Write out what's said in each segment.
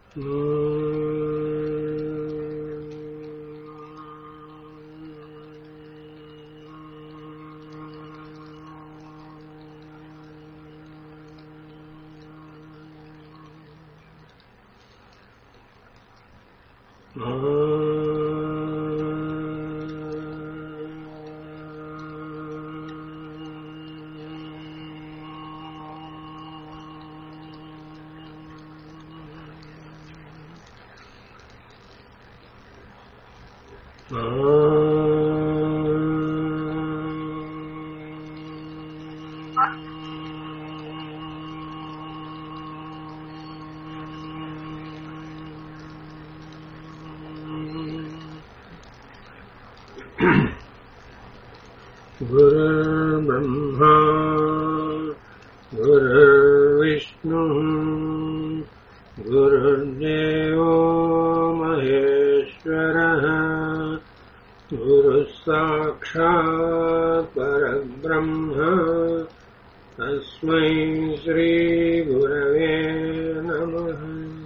गुरुर्ब्रह्मा गुरुर्विष्णुः गुरुर्देवो महेश्वरः गुरुः साक्षात् परब्रह्म तस्मै श्रीगुरवे नमः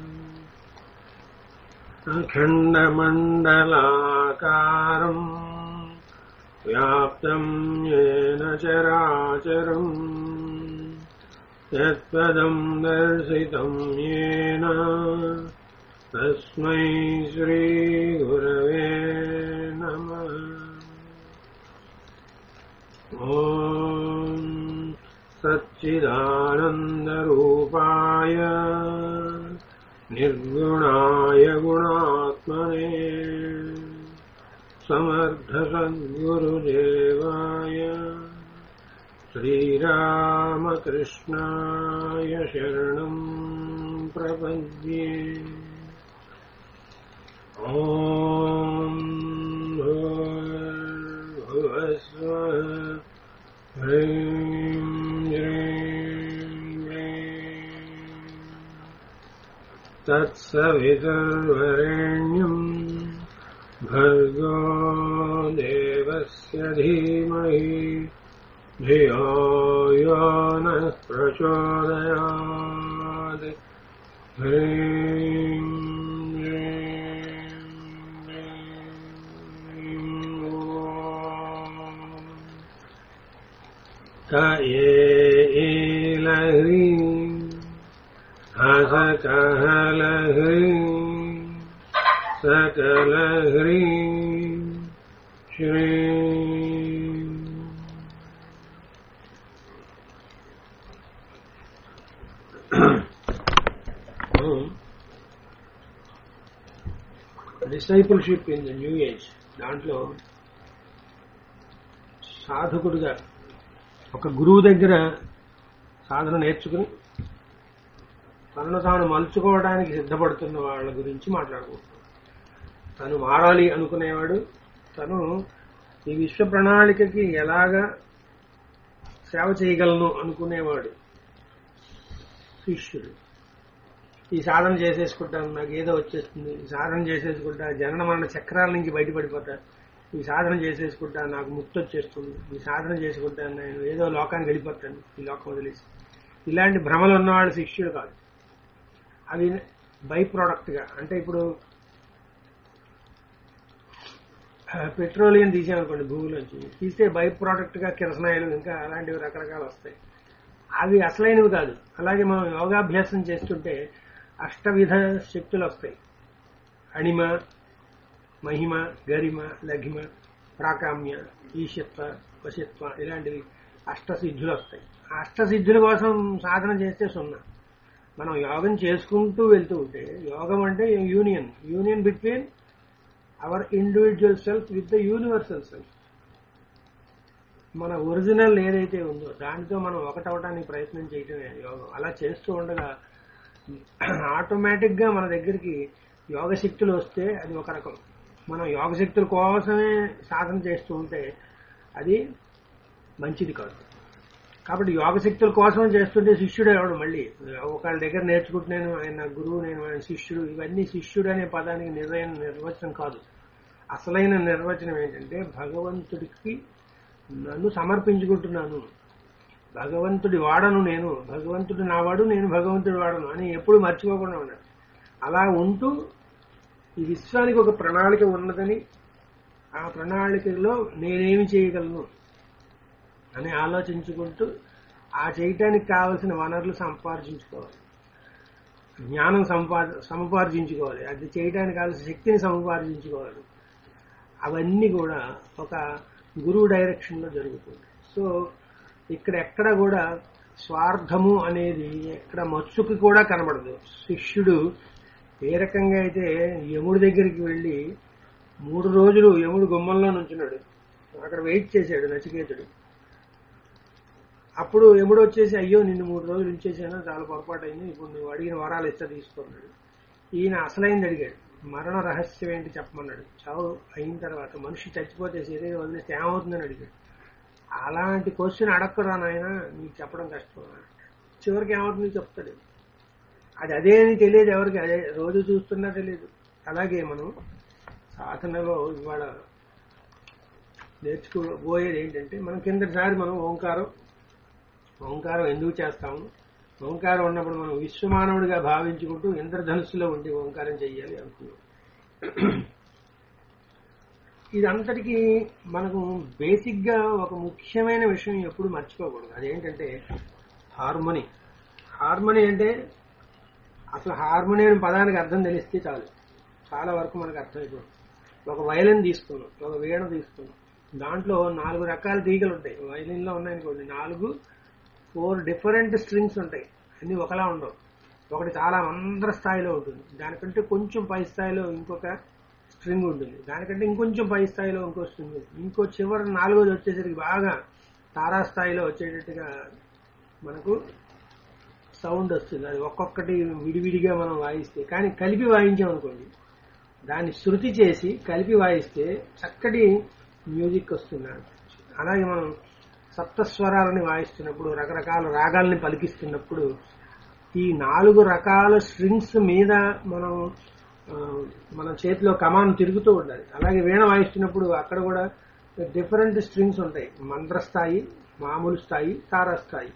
अखण्डमण्डलाकारम् व्याप्तम् येन चराचरम् यत्पदम् दर्शितम् येन तस्मै श्रीगुरवे नमः ॐ सच्चिदानन्दरूपाय निर्गुणाय गुणात्मने समर्थसद्गुरुदेवाय श्रीरामकृष्णाय शरणम् प्रपद्ये ॐ भूर्भुवस्वः ह्रीं श्रीं क्लीं तत्सवितुर्वरेण्यम् भर्गो देवस्य धीमहि धियो यो नः प्रचोदयात् ह्रीं क एलह्रीं हसकहलह्रीं सकलह्रीं श्रीं discipleship in the new age దాంట్లో సాధకుడుగా ఒక గురువు దగ్గర సాధన నేర్చుకుని తనను తాను మలుచుకోవడానికి సిద్ధపడుతున్న వాళ్ళ గురించి మాట్లాడుకుంటున్నాడు తను మారాలి అనుకునేవాడు తను ఈ విశ్వ ప్రణాళికకి ఎలాగా సేవ చేయగలను అనుకునేవాడు శిష్యుడు ఈ సాధన చేసేసుకుంటాను నాకు ఏదో వచ్చేస్తుంది ఈ సాధన చేసేసుకుంటా జనన మరణ చక్రాల నుంచి బయటపడిపోతా ఈ సాధన చేసేసుకుంటా నాకు ముక్తి వచ్చేస్తుంది ఈ సాధన చేసుకుంటాను నేను ఏదో లోకానికి వెళ్ళిపోతాను ఈ లోకం వదిలేసి ఇలాంటి భ్రమలు ఉన్నవాడు శిష్యుడు కాదు అది బై ప్రోడక్ట్ గా అంటే ఇప్పుడు పెట్రోలియం తీసామనుకోండి భూమిలోంచి తీస్తే బై ప్రోడక్ట్ గా కిరసనాయిలు ఇంకా అలాంటివి రకరకాలు వస్తాయి అవి అసలైనవి కాదు అలాగే మనం యోగాభ్యాసం చేస్తుంటే అష్టవిధ శక్తులు వస్తాయి అణిమ మహిమ గరిమ లఘిమ ప్రాకామ్య ఈశత్వ వశత్వ ఇలాంటివి అష్టసిద్ధులు వస్తాయి ఆ అష్టసిద్ధుల కోసం సాధన చేస్తే సున్నా మనం యోగం చేసుకుంటూ వెళ్తూ ఉంటే యోగం అంటే union union between our individual self with the universal self మన ఒరిజినల్ ఏదైతే ఉందో దానితో మనం ఒకటవటానికి ప్రయత్నం చేయటమే యోగం అలా చేస్తూ ఉండగా ఆటోమేటిక్ గా మన దగ్గరికి యోగ శక్తులు వస్తే అది ఒక రకం మనం యోగ శక్తుల కోసమే సాధన చేస్తూ ఉంటే అది మంచిది కాదు కాబట్టి యోగ శక్తుల కోసం చేస్తుంటే శిష్యుడు ఎవడు మళ్ళీ ఒకళ్ళ దగ్గర నేర్చుకుంటున్నాను ఆయన నా గురువు నేను ఆయన శిష్యుడు ఇవన్నీ శిష్యుడు అనే పదానికి నిజమైన నిర్వచనం కాదు అసలైన నిర్వచనం ఏంటంటే భగవంతుడికి నన్ను సమర్పించుకుంటున్నాను భగవంతుడి వాడను నేను భగవంతుడు నా వాడు నేను భగవంతుడి వాడను అని ఎప్పుడు మర్చిపోకుండా ఉన్నాడు అలా ఉంటూ ఈ విశ్వానికి ఒక ప్రణాళిక ఉన్నదని ఆ ప్రణాళికలో నేనేమి చేయగలను అని ఆలోచించుకుంటూ ఆ చేయటానికి కావలసిన వనరులు సంపాదించుకోవాలి జ్ఞానం సంపా సముపార్జించుకోవాలి అది చేయడానికి కావాల్సిన శక్తిని సముపార్జించుకోవాలి అవన్నీ కూడా ఒక గురువు డైరెక్షన్లో జరుగుతుంది సో ఇక్కడ ఎక్కడ కూడా స్వార్థము అనేది ఎక్కడ మత్సుకి కూడా కనబడదు శిష్యుడు ఏ రకంగా అయితే యముడి దగ్గరికి వెళ్ళి మూడు రోజులు యముడు గుమ్మంలో నుంచున్నాడు అక్కడ వెయిట్ చేశాడు నచికేతుడు అప్పుడు ఎముడు వచ్చేసి అయ్యో నిన్ను మూడు రోజులు ఉంచేసాను చాలా పొరపాటు అయింది ఇప్పుడు నువ్వు అడిగిన వరాలు ఇస్తా తీసుకున్నాడు ఈయన అసలైంది అడిగాడు మరణ రహస్యం ఏంటి చెప్పమన్నాడు చావు అయిన తర్వాత మనిషి చచ్చిపోతే శరీరం వదిలేస్తే ఏమవుతుందని అడిగాడు అలాంటి క్వశ్చన్ అడగరా నాయన నీకు చెప్పడం కష్టం అన్నాడు. చివరికి ఏమవుతుంది చెప్తాడు అది అదే అని తెలియదు ఎవరికి అదే రోజు చూస్తున్నా తెలియదు అలాగే మనం సాధనలో ఇవాళ నేర్చుకోబోయేది ఏంటంటే మనం కిందటిసారి మనం ఓంకారం ఓంకారం ఎందుకు చేస్తాము ఓంకారం ఉన్నప్పుడు మనం విశ్వమానవుడిగా భావించుకుంటూ ఇంద్రధనుస్సులో ఉండి ఓంకారం చెయ్యాలి అనుకున్నాం ఇదంతటికీ మనకు బేసిక్ గా ఒక ముఖ్యమైన విషయం ఎప్పుడు మర్చిపోకూడదు అదేంటంటే హార్మోని హార్మోని అంటే అసలు హార్మోని అనే పదానికి అర్థం తెలిస్తే చాలు చాలా వరకు మనకు అర్థమైపోతుంది ఒక వైలిన్ తీసుకున్నాం ఒక వీణ తీసుకున్నాం దాంట్లో నాలుగు రకాల తీగలు ఉంటాయి వైలిన్ లో ఉన్నాయనుకోండి నాలుగు ఫోర్ డిఫరెంట్ స్ట్రింగ్స్ ఉంటాయి అన్ని ఒకలా ఉండవు ఒకటి చాలా మందర స్థాయిలో ఉంటుంది దానికంటే కొంచెం పై స్థాయిలో ఇంకొక స్ట్రింగ్ ఉంటుంది దానికంటే ఇంకొంచెం పై స్థాయిలో ఇంకో స్ట్రింగ్ ఉంటుంది ఇంకో చివరి నాలుగోది వచ్చేసరికి బాగా తారా స్థాయిలో వచ్చేటట్టుగా మనకు సౌండ్ వస్తుంది అది ఒక్కొక్కటి విడివిడిగా మనం వాయిస్తే కానీ కలిపి వాయించామనుకోండి దాన్ని శృతి చేసి కలిపి వాయిస్తే చక్కటి మ్యూజిక్ వస్తుంది అలాగే మనం సప్తస్వరాలని వాయిస్తున్నప్పుడు రకరకాల రాగాల్ని పలికిస్తున్నప్పుడు ఈ నాలుగు రకాల స్ట్రింగ్స్ మీద మనం ఆ, మన చేతిలో కమాన్ తిరుగుతూ ఉండాలి అలాగే వీణ వాయిస్తున్నప్పుడు అక్కడ కూడా డిఫరెంట్ స్ట్రింగ్స్ ఉంటాయి మంత్రస్థాయి మామూలు స్థాయి తారాస్థాయి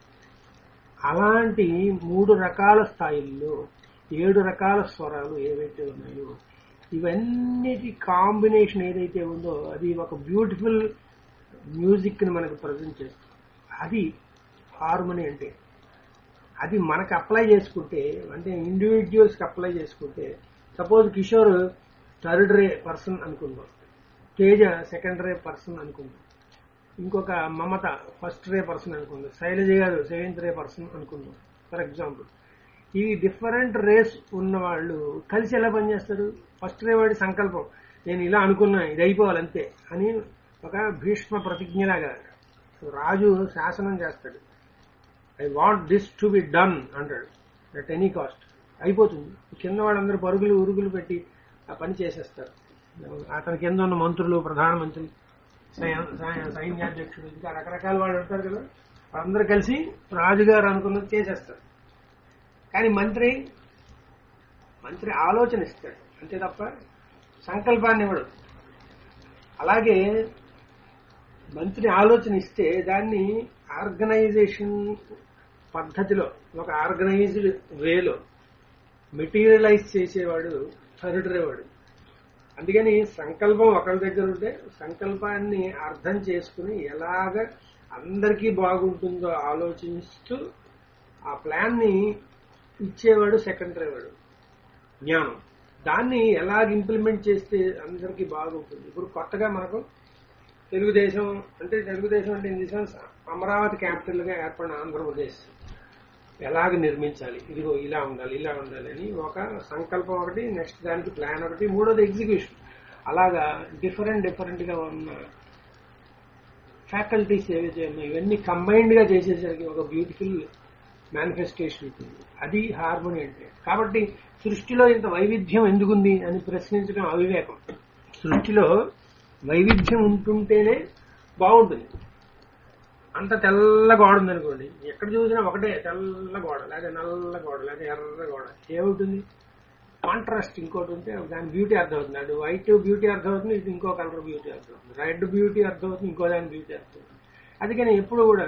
అలాంటి మూడు రకాల స్థాయిల్లో ఏడు రకాల స్వరాలు ఏవైతే ఉన్నాయో ఇవన్నిటి కాంబినేషన్ ఏదైతే ఉందో అది ఒక బ్యూటిఫుల్ మ్యూజిక్ ని మనకు ప్రజెంట్ చేస్తుంది అది హార్మోని అంటే అది మనకు అప్లై చేసుకుంటే అంటే ఇండివిజువల్స్ కి అప్లై చేసుకుంటే suppose Kishore third ray person అనుకుందాం తేజ సెకండ్ రే పర్సన్ అనుకుందాం ఇంకొక మమత ఫస్ట్ రే పర్సన్ అనుకుందాం శైలజ గారు సెవెంత్ రే పర్సన్ అనుకుందాం ఫర్ ఎగ్జాంపుల్ ఈ డిఫరెంట్ రేస్ ఉన్న వాళ్ళు కలిసి ఎలా పనిచేస్తారు ఫస్ట్ రే వాడి సంకల్పం నేను ఇలా అనుకున్నా ఇది అయిపోవాలి అంతే అని ఒక భీష్మ ప్రతిజ్ఞలాగా రాజు శాసనం చేస్తాడు I want this to be done అంటాడు అట్ ఎనీ కాస్ట్ అయిపోతుంది కింద వాళ్ళందరూ పరుగులు ఉరుగులు పెట్టి ఆ పని చేసేస్తారు అతని కింద ఉన్న మంత్రులు ప్రధానమంత్రి సై- సై- సైన్యాధ్యక్షుడు ఇంకా రకరకాల వాళ్ళు ఉంటారు కదా వాళ్ళందరూ కలిసి రాజుగారు అనుకున్నది చేసేస్తారు కానీ మంత్రి మంత్రి ఆలోచన ఇస్తాడు అంతే తప్ప సంకల్పాన్ని ఇవ్వడు అలాగే మంత్రి ఆలోచన ఇస్తే దాన్ని ఆర్గనైజేషన్ పద్ధతిలో ఒక ఆర్గనైజ్డ్ వేలో మెటీరియలైజ్ చేసేవాడు థర్డ్ వాడు అందుకని సంకల్పం ఒకరి దగ్గర ఉంటే సంకల్పాన్ని అర్థం చేసుకుని ఎలాగ అందరికీ బాగుంటుందో ఆలోచిస్తూ ఆ ప్లాన్ ని ఇచ్చేవాడు సెకండరీ వాడు జ్ఞానం దాన్ని ఎలాగ ఇంప్లిమెంట్ చేస్తే అందరికీ బాగుంటుంది ఇప్పుడు కొత్తగా మనకు తెలుగుదేశం అంటే తెలుగుదేశం అంటే in the sense Amaravati capital గా ఏర్పడిన ఆంధ్రప్రదేశ్ ఎలాగ నిర్మించాలి ఇదిగో ఇలా ఉండాలి ఇలా ఉండాలి అని ఒక సంకల్పం ఒకటి నెక్స్ట్ దానికి ప్లాన్ ఒకటి మూడోది ఎగ్జిక్యూషన్ అలాగా డిఫరెంట్ డిఫరెంట్ గా ఉన్న ఫ్యాకల్టీస్ ఏవైతే ఉన్నాయో ఇవన్నీ కంబైన్డ్ గా చేసేసరికి ఒక బ్యూటిఫుల్ మేనిఫెస్టేషన్ ఉంటుంది అది హార్మోని అంటే కాబట్టి సృష్టిలో ఇంత వైవిధ్యం ఎందుకుంది అని ప్రశ్నించడం అవివేకం సృష్టిలో వైవిధ్యం ఉంటుంటేనే బాగుంటుంది అంత తెల్ల గోడ ఉందనుకోండి ఎక్కడ చూసినా ఒకటే తెల్ల గోడ లేదా నల్ల గోడ లేదా ఎర్ర గోడ ఏముంటుంది కాంట్రాస్ట్ ఇంకోటి ఉంటే దాని బ్యూటీ అర్థమవుతుంది అటు వైట్ బ్యూటీ అర్థమవుతుంది ఇటు ఇంకో కలర్ బ్యూటీ అర్థమవుతుంది రెడ్ బ్యూటీ అర్థమవుతుంది ఇంకో దాని బ్యూటీ అర్థమవుతుంది అందుకని ఎప్పుడు కూడా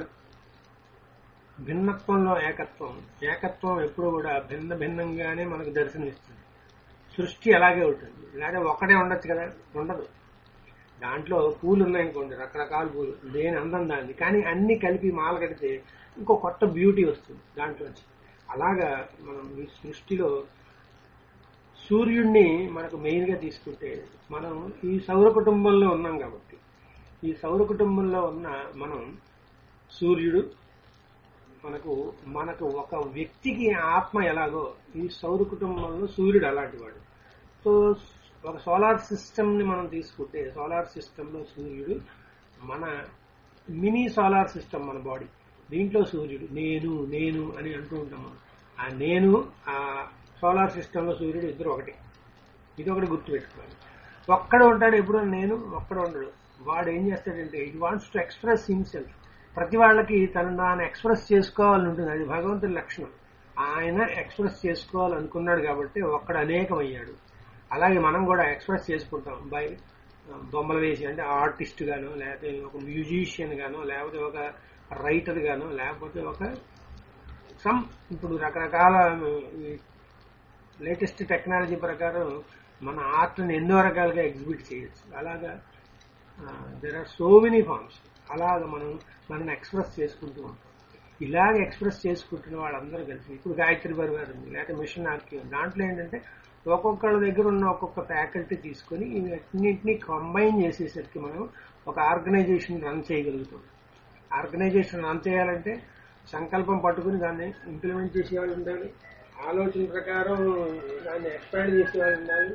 భిన్నత్వంలో ఏకత్వం ఏకత్వం ఎప్పుడు కూడా భిన్న భిన్నంగానే మనకు దర్శనమిస్తుంది సృష్టి అలాగే ఉంటుంది లేదా ఒకటే ఉండొచ్చు కదా ఉండదు దాంట్లో పూలు ఉన్నాయనుకోండి రకరకాల పూలు దేని అందం దాన్ని కానీ అన్ని కలిపి మాల కడితే ఇంకో కొత్త బ్యూటీ వస్తుంది దాంట్లోంచి అలాగా మనం ఈ సృష్టిలో సూర్యుడిని మనకు మెయిన్ గా తీసుకుంటే మనం ఈ సౌర కుటుంబంలో ఉన్నాం కాబట్టి ఈ సౌర కుటుంబంలో ఉన్న మనం సూర్యుడు మనకు మనకు ఒక వ్యక్తికి ఆత్మ ఎలాగో ఈ సౌర కుటుంబంలో సూర్యుడు అలాంటి వాడు సో ఒక సోలార్ సిస్టమ్ ని మనం తీసుకుంటే సోలార్ సిస్టమ్ లో సూర్యుడు మన మినీ సోలార్ సిస్టమ్ మన బాడీ దీంట్లో సూర్యుడు నేను నేను అని అంటూ ఉంటాం మనం ఆ నేను ఆ సోలార్ సిస్టమ్ లో సూర్యుడు ఇద్దరు ఒకటి ఇది ఒకటి గుర్తుపెట్టుకోవాలి ఒక్కడ ఉంటాడు ఎప్పుడు నేను ఒక్కడ ఉండడు వాడు ఏం చేస్తాడంటే it wants to express himself ప్రతి వాళ్ళకి తను తాను ఎక్స్ప్రెస్ చేసుకోవాలని ఉంటుంది అది భగవంతుడి లక్షణం ఆయన ఎక్స్ప్రెస్ చేసుకోవాలనుకున్నాడు కాబట్టి ఒక్కడ అనేకమయ్యాడు అలాగే మనం కూడా ఎక్స్ప్రెస్ చేసుకుంటాం బై బొమ్మలు వేసి అంటే ఆర్టిస్ట్ గానో లేకపోతే ఒక మ్యూజిషియన్ గానో లేకపోతే ఒక రైటర్ గానో లేకపోతే ఒక సమ్ ఇప్పుడు రకరకాల లేటెస్ట్ టెక్నాలజీ ప్రకారం మన ఆర్ట్ని ఎన్నో రకాలుగా ఎగ్జిబిట్ చేయొచ్చు అలాగా there are so many forms అలాగ మనం మనం ఎక్స్ప్రెస్ చేసుకుంటూ ఉంటాం ఇలాగ ఎక్స్ప్రెస్ చేసుకుంటున్న వాళ్ళందరూ కలిసి ఇప్పుడు గాయత్రి పరివారం ఉంది లేకపోతే మిషన్ ఆర్కియం దాంట్లో ఏంటంటే ఒక్కొక్కళ్ళ దగ్గర ఉన్న ఒక్కొక్క ఫ్యాకల్టీ తీసుకొని ఇవన్నింటినీ కంబైన్ చేసేసరికి మనం ఒక ఆర్గనైజేషన్ రన్ చేయగలుగుతాం ఆర్గనైజేషన్ రన్ చేయాలంటే సంకల్పం పట్టుకుని దాన్ని ఇంప్లిమెంట్ చేసేవాళ్ళు ఉండాలి ఆలోచన ప్రకారం దాన్ని ఎక్స్పాండ్ చేసేవాళ్ళు ఉండాలి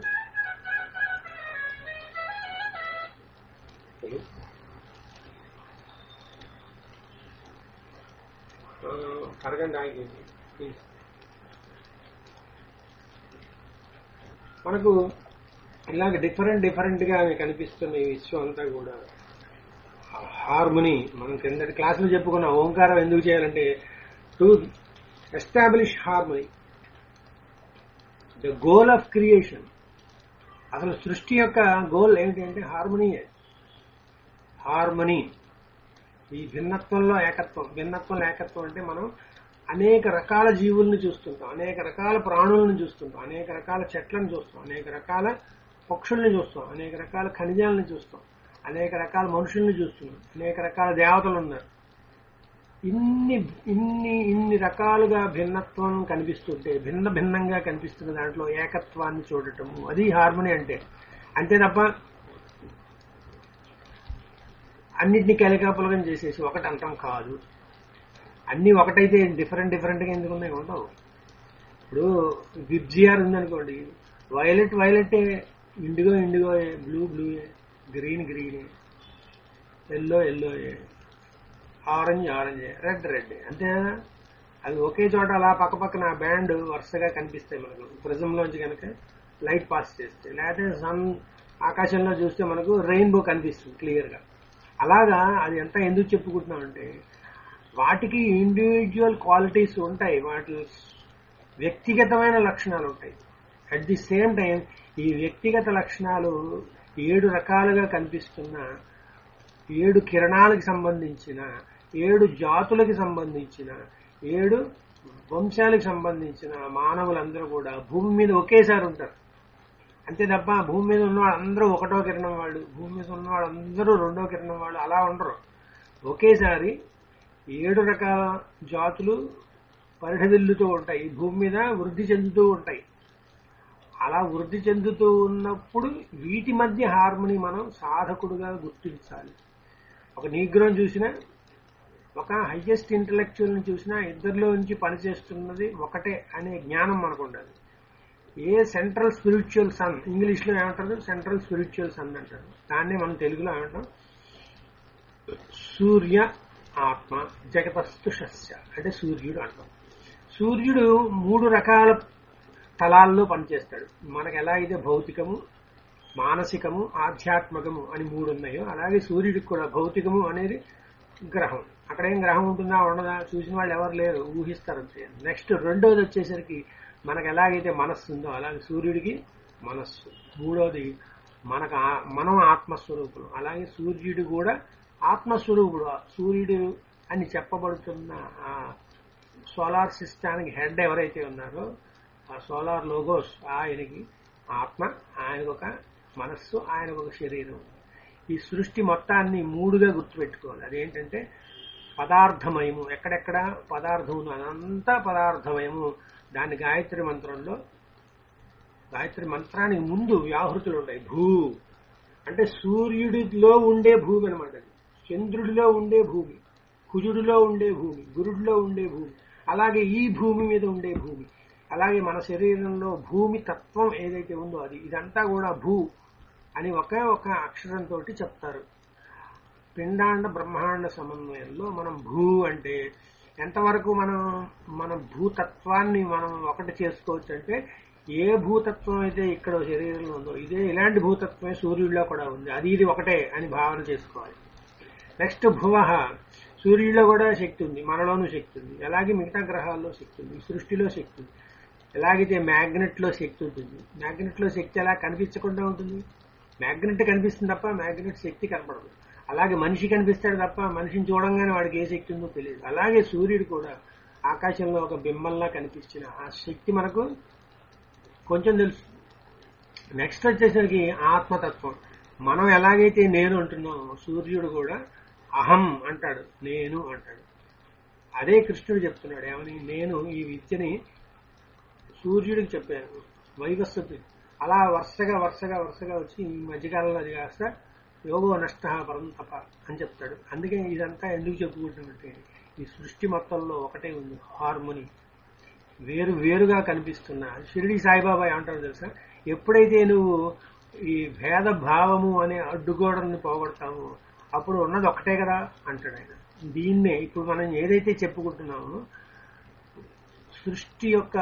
అరగంట ఆగింది ప్లీజ్ మనకు ఇలాగ డిఫరెంట్ డిఫరెంట్ గా కనిపిస్తున్న ఈ విశ్వం అంతా కూడా హార్మోనీ మనం కిందటి క్లాసులో చెప్పుకున్న ఓంకారం ఎందుకు చేయాలంటే to establish harmony the goal of creation అసలు సృష్టి యొక్క గోల్ ఏంటంటే హార్మోనీయే హార్మనీ ఈ భిన్నత్వంలో ఏకత్వం భిన్నత్వంలో ఏకత్వం అంటే మనం అనేక రకాల జీవుల్ని చూస్తుంటాం అనేక రకాల ప్రాణులను చూస్తుంటాం అనేక రకాల చెట్లను చూస్తాం అనేక రకాల పక్షుల్ని చూస్తాం అనేక రకాల ఖనిజాలను చూస్తాం అనేక రకాల మనుషుల్ని చూస్తున్నాం అనేక రకాల దేవతలు ఉన్నారు ఇన్ని ఇన్ని ఇన్ని రకాలుగా భిన్నత్వం కనిపిస్తుంటే భిన్న భిన్నంగా కనిపిస్తున్న దాంట్లో ఏకత్వాన్ని చూడటము అది హార్మోని అంటే అంతే తప్ప అన్నిటినీ కలికాపులగం చేసేసి ఒకటి అంతం కాదు అన్ని ఒకటైతే డిఫరెంట్ డిఫరెంట్గా ఎందుకు ఉన్నాయి ఉండవు ఇప్పుడు విబ్జిఆర్ ఉందనుకోండి violet violet indigo indigo blue blue green green yellow yellow orange orange red red అంతే కదా అది ఒకే చోట అలా పక్క పక్కన బ్యాండ్ వరుసగా కనిపిస్తాయి మనకు ప్రిజంలోంచి కనుక లైట్ పాస్ చేస్తే లేకపోతే సన్ ఆకాశంలో చూస్తే మనకు రెయిన్బో కనిపిస్తుంది క్లియర్ గా అలాగా అది ఎంత ఎందుకు చెప్పుకుంటున్నామంటే వాటికి ఇండివిజువల్ క్వాలిటీస్ ఉంటాయి వాటి వ్యక్తిగతమైన లక్షణాలు ఉంటాయి అట్ ది సేమ్ టైం ఈ వ్యక్తిగత లక్షణాలు ఏడు రకాలుగా కనిపిస్తున్న ఏడు కిరణాలకు సంబంధించిన ఏడు జాతులకు సంబంధించిన ఏడు వంశాలకు సంబంధించిన మానవులందరూ కూడా భూమి మీద ఒకేసారి ఉంటారు అంతే తప్ప భూమి మీద ఉన్న వాళ్ళందరూ ఒకటో కిరణం వాళ్ళు భూమి మీద ఉన్న వాళ్ళందరూ రెండో కిరణం వాళ్ళు అలా ఉండరు ఒకేసారి ఏడు రకాల జాతులు పరిఢదిల్లుతూ ఉంటాయి ఈ భూమి మీద వృద్ధి చెందుతూ ఉంటాయి అలా వృద్ధి చెందుతూ ఉన్నప్పుడు వీటి మధ్య హార్మోని మనం సాధకుడుగా గుర్తించాలి ఒక నీగ్రోని చూసినా ఒక హైయెస్ట్ ఇంటలెక్చువల్ ని చూసినా ఇద్దరిలో నుంచి పనిచేస్తున్నది ఒకటే అనే జ్ఞానం మనకు ఉండాలి a central spiritual sun English లో ఏమంటారు సెంట్రల్ స్పిరిచువల్ సన్ అంటారు దాన్ని మనం తెలుగులో ఏమంటాం సూర్య ఆత్మ జగతస్తుషస్య అంటే సూర్యుడు అంటాం సూర్యుడు మూడు రకాల తలాల్లో పనిచేస్తాడు మనకు ఎలా అయితే భౌతికము మానసికము ఆధ్యాత్మికము అని మూడు ఉన్నాయో అలాగే సూర్యుడికి కూడా భౌతికము అనేది గ్రహం అక్కడేం గ్రహం ఉంటుందా ఉండదా చూసిన వాళ్ళు ఎవరు లేరు ఊహిస్తారు అంతే నెక్స్ట్ రెండోది వచ్చేసరికి మనకు ఎలాగైతే మనస్సు ఉందో అలాగే సూర్యుడికి మనస్సు మూడోది మనకు ఆ- మనం ఆత్మస్వరూపులు అలాగే సూర్యుడు కూడా ఆత్మస్వరూపుడు సూర్యుడు అని చెప్పబడుతున్న ఆ సోలార్ సిస్టానికి హెడ్ ఎవరైతే ఉన్నారో ఆ సోలార్ లోగోస్ ఆయనకి ఆత్మ ఆయనకు ఒక మనస్సు ఆయనకు ఒక శరీరం ఈ సృష్టి మొత్తాన్ని మూడుగా గుర్తుపెట్టుకోవాలి అదేంటంటే పదార్థమయము ఎక్కడెక్కడ పదార్థము అదంతా పదార్థమయము దాని గాయత్రి మంత్రంలో గాయత్రి మంత్రానికి ముందు వ్యాహృతులు ఉంటాయి భూ అంటే సూర్యుడిలో ఉండే భూమి అనమాట అది చంద్రుడిలో ఉండే భూమి కుజుడిలో ఉండే భూమి గురుడిలో ఉండే భూమి అలాగే ఈ భూమి మీద ఉండే భూమి అలాగే మన శరీరంలో భూమి తత్వం ఏదైతే ఉందో అది ఇదంతా కూడా భూ అని ఒకే ఒక అక్షరంతో చెప్తారు పిండాండ బ్రహ్మాండ సమన్వయంలో మనం భూ అంటే ఎంతవరకు మనం మన భూతత్వాన్ని మనం ఒకటి చేసుకోవచ్చు అంటే ఏ భూతత్వం అయితే ఇక్కడ శరీరంలో ఉందో ఇదే ఇలాంటి భూతత్వమే సూర్యుడిలో కూడా ఉంది అది ఇది ఒకటే అని భావన చేసుకోవాలి నెక్స్ట్ భువ సూర్యుడిలో కూడా శక్తి ఉంది మనలోనూ శక్తి ఉంది అలాగే మిగతా గ్రహాల్లో శక్తి ఉంది సృష్టిలో శక్తి ఉంది ఎలాగైతే మ్యాగ్నెట్ లో శక్తి ఉంటుంది మ్యాగ్నెట్ లో శక్తి ఎలా కనిపించకుండా ఉంటుంది మ్యాగ్నెట్ కనిపిస్తుంది తప్ప మ్యాగ్నెట్ శక్తి కనపడదు అలాగే మనిషి కనిపిస్తాడు తప్ప మనిషిని చూడంగానే వాడికి ఏ శక్తి ఉందో తెలియదు అలాగే సూర్యుడు కూడా ఆకాశంలో ఒక బింబంలా కనిపించిన ఆ శక్తి మనకు కొంచెం తెలుసు నెక్స్ట్ వచ్చేసరికి ఆత్మతత్వం మనం ఎలాగైతే నేను అంటున్నామో సూర్యుడు కూడా అహం అంటాడు నేను అంటాడు అదే కృష్ణుడు చెప్తున్నాడు ఏమని నేను ఈ విద్యని సూర్యుడికి చెప్పాను వైవస్వతి అలా వరుసగా వరుసగా వరుసగా వచ్చి ఈ మధ్యకాలంలో అది కాస్త యోగో నష్ట పరంతప అని చెప్తాడు అందుకే ఇదంతా ఎందుకు చెప్పుకుంటున్నట్టే ఈ సృష్టి మొత్తంలో ఒకటే ఉంది హార్మోని వేరు వేరుగా కనిపిస్తున్నా షిరిడి సాయిబాబా ఏమంటారు తెలుసా ఎప్పుడైతే నువ్వు ఈ భేద భావము అనే అడ్డుగోడల్ని పోగొడతామో అప్పుడు ఉన్నది ఒకటే కదా అంటాడు ఆయన దీన్నే ఇప్పుడు మనం ఏదైతే చెప్పుకుంటున్నామో సృష్టి యొక్క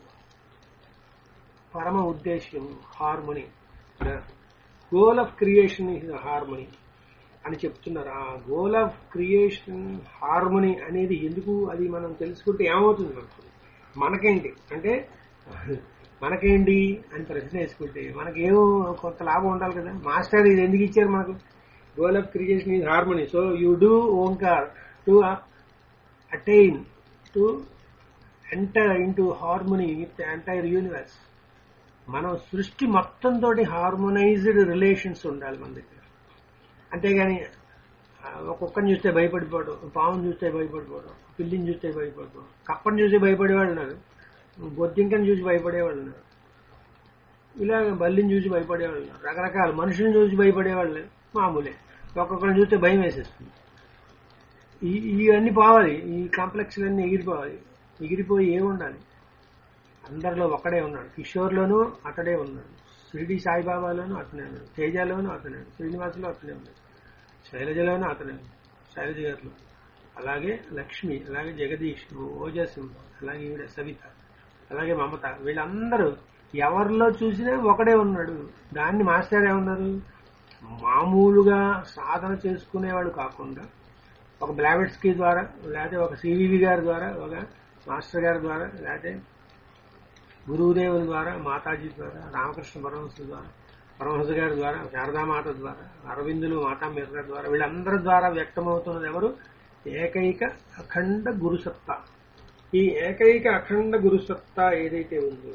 పరమ ఉద్దేశ్యం harmony goal of creation is harmony అని చెప్తున్నారు ఆ గోల్ ఆఫ్ క్రియేషన్ హార్మోని అనేది ఎందుకు అది మనం తెలుసుకుంటే ఏమవుతుంది మనకు మనకేంటి అంటే మనకేంటి అని ప్రశ్న వేసుకుంటే మనకేమో కొంత లాభం ఉండాలి కదా మాస్టర్ ఇది ఎందుకు ఇచ్చారు మనకు goal of creation is harmony so you do Omkar to attain to enter into harmony with entire universe మనం సృష్టి మొత్తం తోటి హార్మోనైజ్డ్ రిలేషన్స్ ఉండాలి మన దగ్గర అంతేగాని ఆ, ఒక కుక్కని చూస్తే భయపడిపోవడం పావును చూస్తే భయపడిపోవడం పిల్లిని చూస్తే భయపడిపోవడం కప్పని చూసి భయపడేవాళ్ళు ఉన్నారు బొద్దింకని చూసి భయపడేవాళ్ళు ఉన్నారు ఇలా బల్లిని చూసి భయపడేవాళ్ళు ఉన్నారు రకరకాల మనుషులను చూసి భయపడేవాళ్ళు మామూలే ఒక్కొక్కరిని చూస్తే భయం వేసేస్తుంది ఈ- ఇవన్నీ పోవాలి ఈ కాంప్లెక్స్లన్నీ ఎగిరిపోవాలి ఎగిరిపోయి ఏముండాలి అందరిలో ఒకడే ఉన్నాడు కిషోర్లోనూ అతడే ఉన్నాడు షిరిడి సాయిబాబాలోనూ అతనే ఉన్నాడు తేజలోనూ అతనే ఉన్నాడు శ్రీనివాసులో అతనే ఉన్నాడు శైలజలోనూ అతనే ఉన్నాడు శైలజ గారిలో అలాగే లక్ష్మి అలాగే జగదీష్ ఓజస్ అలాగే ఈవిడ సవిత అలాగే మమత వీళ్ళందరూ ఎవరిలో చూసినా ఒకడే ఉన్నాడు దాన్ని మాస్టర్ ఏమన్నారు మామూలుగా సాధన చేసుకునేవాడు కాకుండా ఒక బ్లావెట్స్కి ద్వారా లేకపోతే ఒక సివివి గారి ద్వారా ఒక మాస్టర్ గారి ద్వారా లేకపోతే గురువుదేవుల ద్వారా మాతాజీ ద్వారా రామకృష్ణ పరమహంస ద్వారా పరమహంస గారి ద్వారా శారదామాత ద్వారా అరవిందులు మాతాంబేర్ గారి ద్వారా వీళ్ళందరి ద్వారా వ్యక్తమవుతున్నది ఎవరు ఏకైక అఖండ గురుసత్తా ఈ ఏకైక అఖండ గురుసత్తా ఏదైతే ఉందో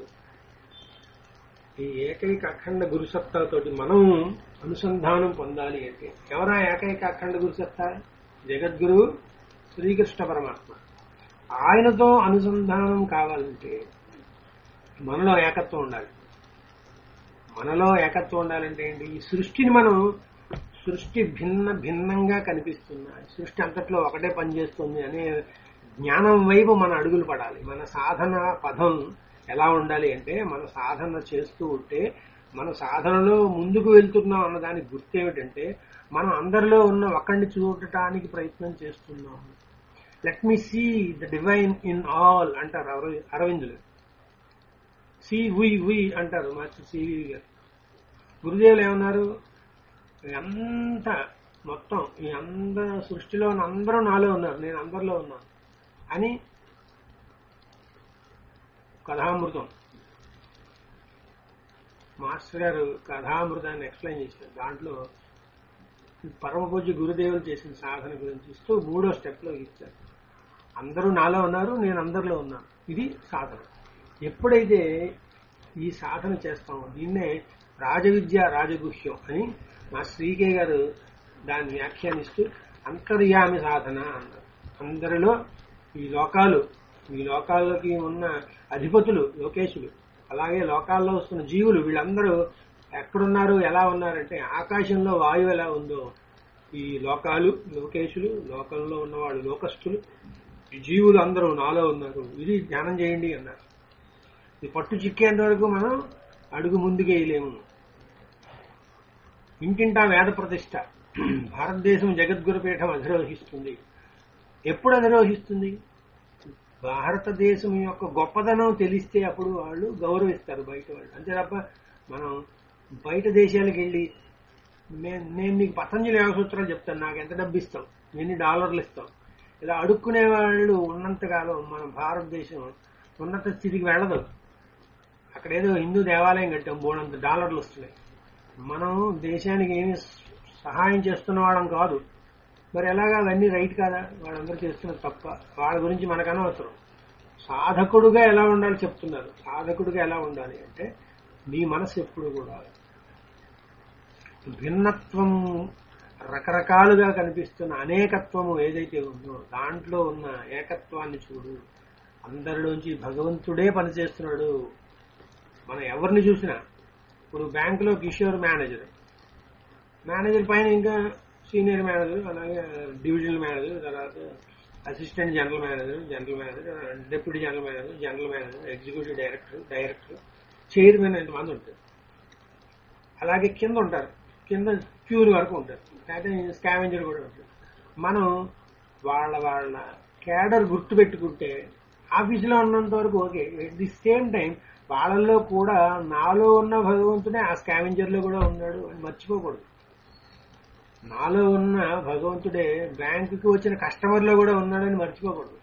ఈ ఏకైక అఖండ గురుసత్తాతోటి మనం అనుసంధానం పొందాలి అంటే ఎవరా ఏకైక అఖండ గురుసత్తా జగద్గురు శ్రీకృష్ణ పరమాత్మ ఆయనతో అనుసంధానం కావాలంటే మనలో ఏకత్వం ఉండాలి మనలో ఏకత్వం ఉండాలంటే ఏంటి ఈ సృష్టిని మనం సృష్టి భిన్న భిన్నంగా కనిపిస్తున్నా సృష్టి అంతట్లో ఒకటే పనిచేస్తుంది అనే జ్ఞానం వైపు మన అడుగులు పడాలి మన సాధన పదం ఎలా ఉండాలి అంటే మన సాధన చేస్తూ ఉంటే మన సాధనలో ముందుకు వెళ్తున్నాం అన్న దానికి గుర్తు ఏమిటంటే మనం అందరిలో ఉన్న ఒకరిని చూడటానికి ప్రయత్నం చేస్తున్నాం let me see the divine in all అంటారు అరవి- అరవిందులు సి వి వి అంటారు మాస్టర్ సివి గారు గురుదేవులు ఏమన్నారు అంత మొత్తం ఈ అందరు సృష్టిలో ఉన్న అందరూ నాలో ఉన్నారు నేను అందరిలో ఉన్నాను అని కథామృతం మాస్టర్ గారు కథామృతాన్ని ఎక్స్ప్లెయిన్ చేశారు దాంట్లో పరమ పూజ్య గురుదేవులు చేసిన సాధన గురించి ఇస్తూ మూడో స్టెప్ లో ఇచ్చారు అందరూ నాలో ఉన్నారు నేను అందరిలో ఉన్నాను ఇది సాధన ఎప్పుడైతే ఈ సాధన చేస్తాం దీన్నే రాజవిద్య రాజగుహ్యం అని మా శ్రీకే గారు దాన్ని వ్యాఖ్యానిస్తూ అంతర్యామి సాధన అన్నారు అందరిలో ఈ లోకాలు ఈ లోకాల్లోకి ఉన్న అధిపతులు లోకేశులు అలాగే లోకాల్లో వస్తున్న జీవులు వీళ్ళందరూ ఎక్కడున్నారు ఎలా ఉన్నారంటే ఆకాశంలో వాయువు ఎలా ఉందో ఈ లోకాలు లోకేశులు లోకంలో ఉన్నవాళ్ళు లోకస్తులు ఈ జీవులు అందరూ నాలో ఉన్నారు ఇది ధ్యానం చేయండి అన్నారు ఈ పట్టు చిక్కేంత వరకు మనం అడుగు ముందుకేయలేము ఇంటింటా వేద ప్రతిష్ట భారతదేశం జగద్గురుపీఠం అధిరోహిస్తుంది ఎప్పుడు అధిరోహిస్తుంది భారతదేశం యొక్క గొప్పదనం తెలిస్తే అప్పుడు వాళ్ళు గౌరవిస్తారు బయట వాళ్ళు అంతే తప్ప మనం బయట దేశాలకు వెళ్ళి నే- నేను నీకు పతంజలి యోగ సూత్రాలు చెప్తాను నాకు ఎంత డబ్బు ఇస్తాం ఎన్ని డాలర్లు ఇస్తాం ఇలా అడుక్కునే వాళ్ళు ఉన్నంతకాలం మన భారతదేశం ఉన్నత స్థితికి వెళ్ళదు అక్కడ ఏదో హిందూ దేవాలయం కట్టాం బోడంత డాలర్లు వస్తున్నాయి మనం దేశానికి ఏమి సహాయం చేస్తున్న వాళ్ళం కాదు మరి ఎలాగా అవన్నీ రైట్ కాదా వాళ్ళందరూ చేస్తున్నది తప్ప వాళ్ళ గురించి మనకు అనవసరం సాధకుడుగా ఎలా ఉండాలి చెప్తున్నారు సాధకుడుగా ఎలా ఉండాలి అంటే నీ మనసు ఎప్పుడు కూడా భిన్నత్వం రకరకాలుగా కనిపిస్తున్న అనేకత్వము ఏదైతే ఉందో దాంట్లో ఉన్న ఏకత్వాన్ని చూడు అందరిలోంచి భగవంతుడే పనిచేస్తున్నాడు మనం ఎవరిని చూసినా ఇప్పుడు బ్యాంకులో కిషోర్ మేనేజర్ మేనేజర్ పైన ఇంకా సీనియర్ మేనేజర్ అలాగే డివిజనల్ మేనేజర్ తర్వాత assistant general manager general manager deputy general manager general manager executive director director chairman ఎంతమంది ఉంటారు అలాగే కింద ఉంటారు కింద క్యూర్ వరకు ఉంటారు అయితే స్కావెంజర్ కూడా ఉంటారు మనం వాళ్ళ వాళ్ళ క్యాడర్ గుర్తు పెట్టుకుంటే ఆఫీసులో ఉన్నంత వరకు okay at the same time వాళ్ళల్లో కూడా నాలో ఉన్న భగవంతుడే ఆ స్కావెంజర్ లో కూడా ఉన్నాడు అని మర్చిపోకూడదు నాలో ఉన్న భగవంతుడే బ్యాంకుకి వచ్చిన కస్టమర్ లో కూడా ఉన్నాడని మర్చిపోకూడదు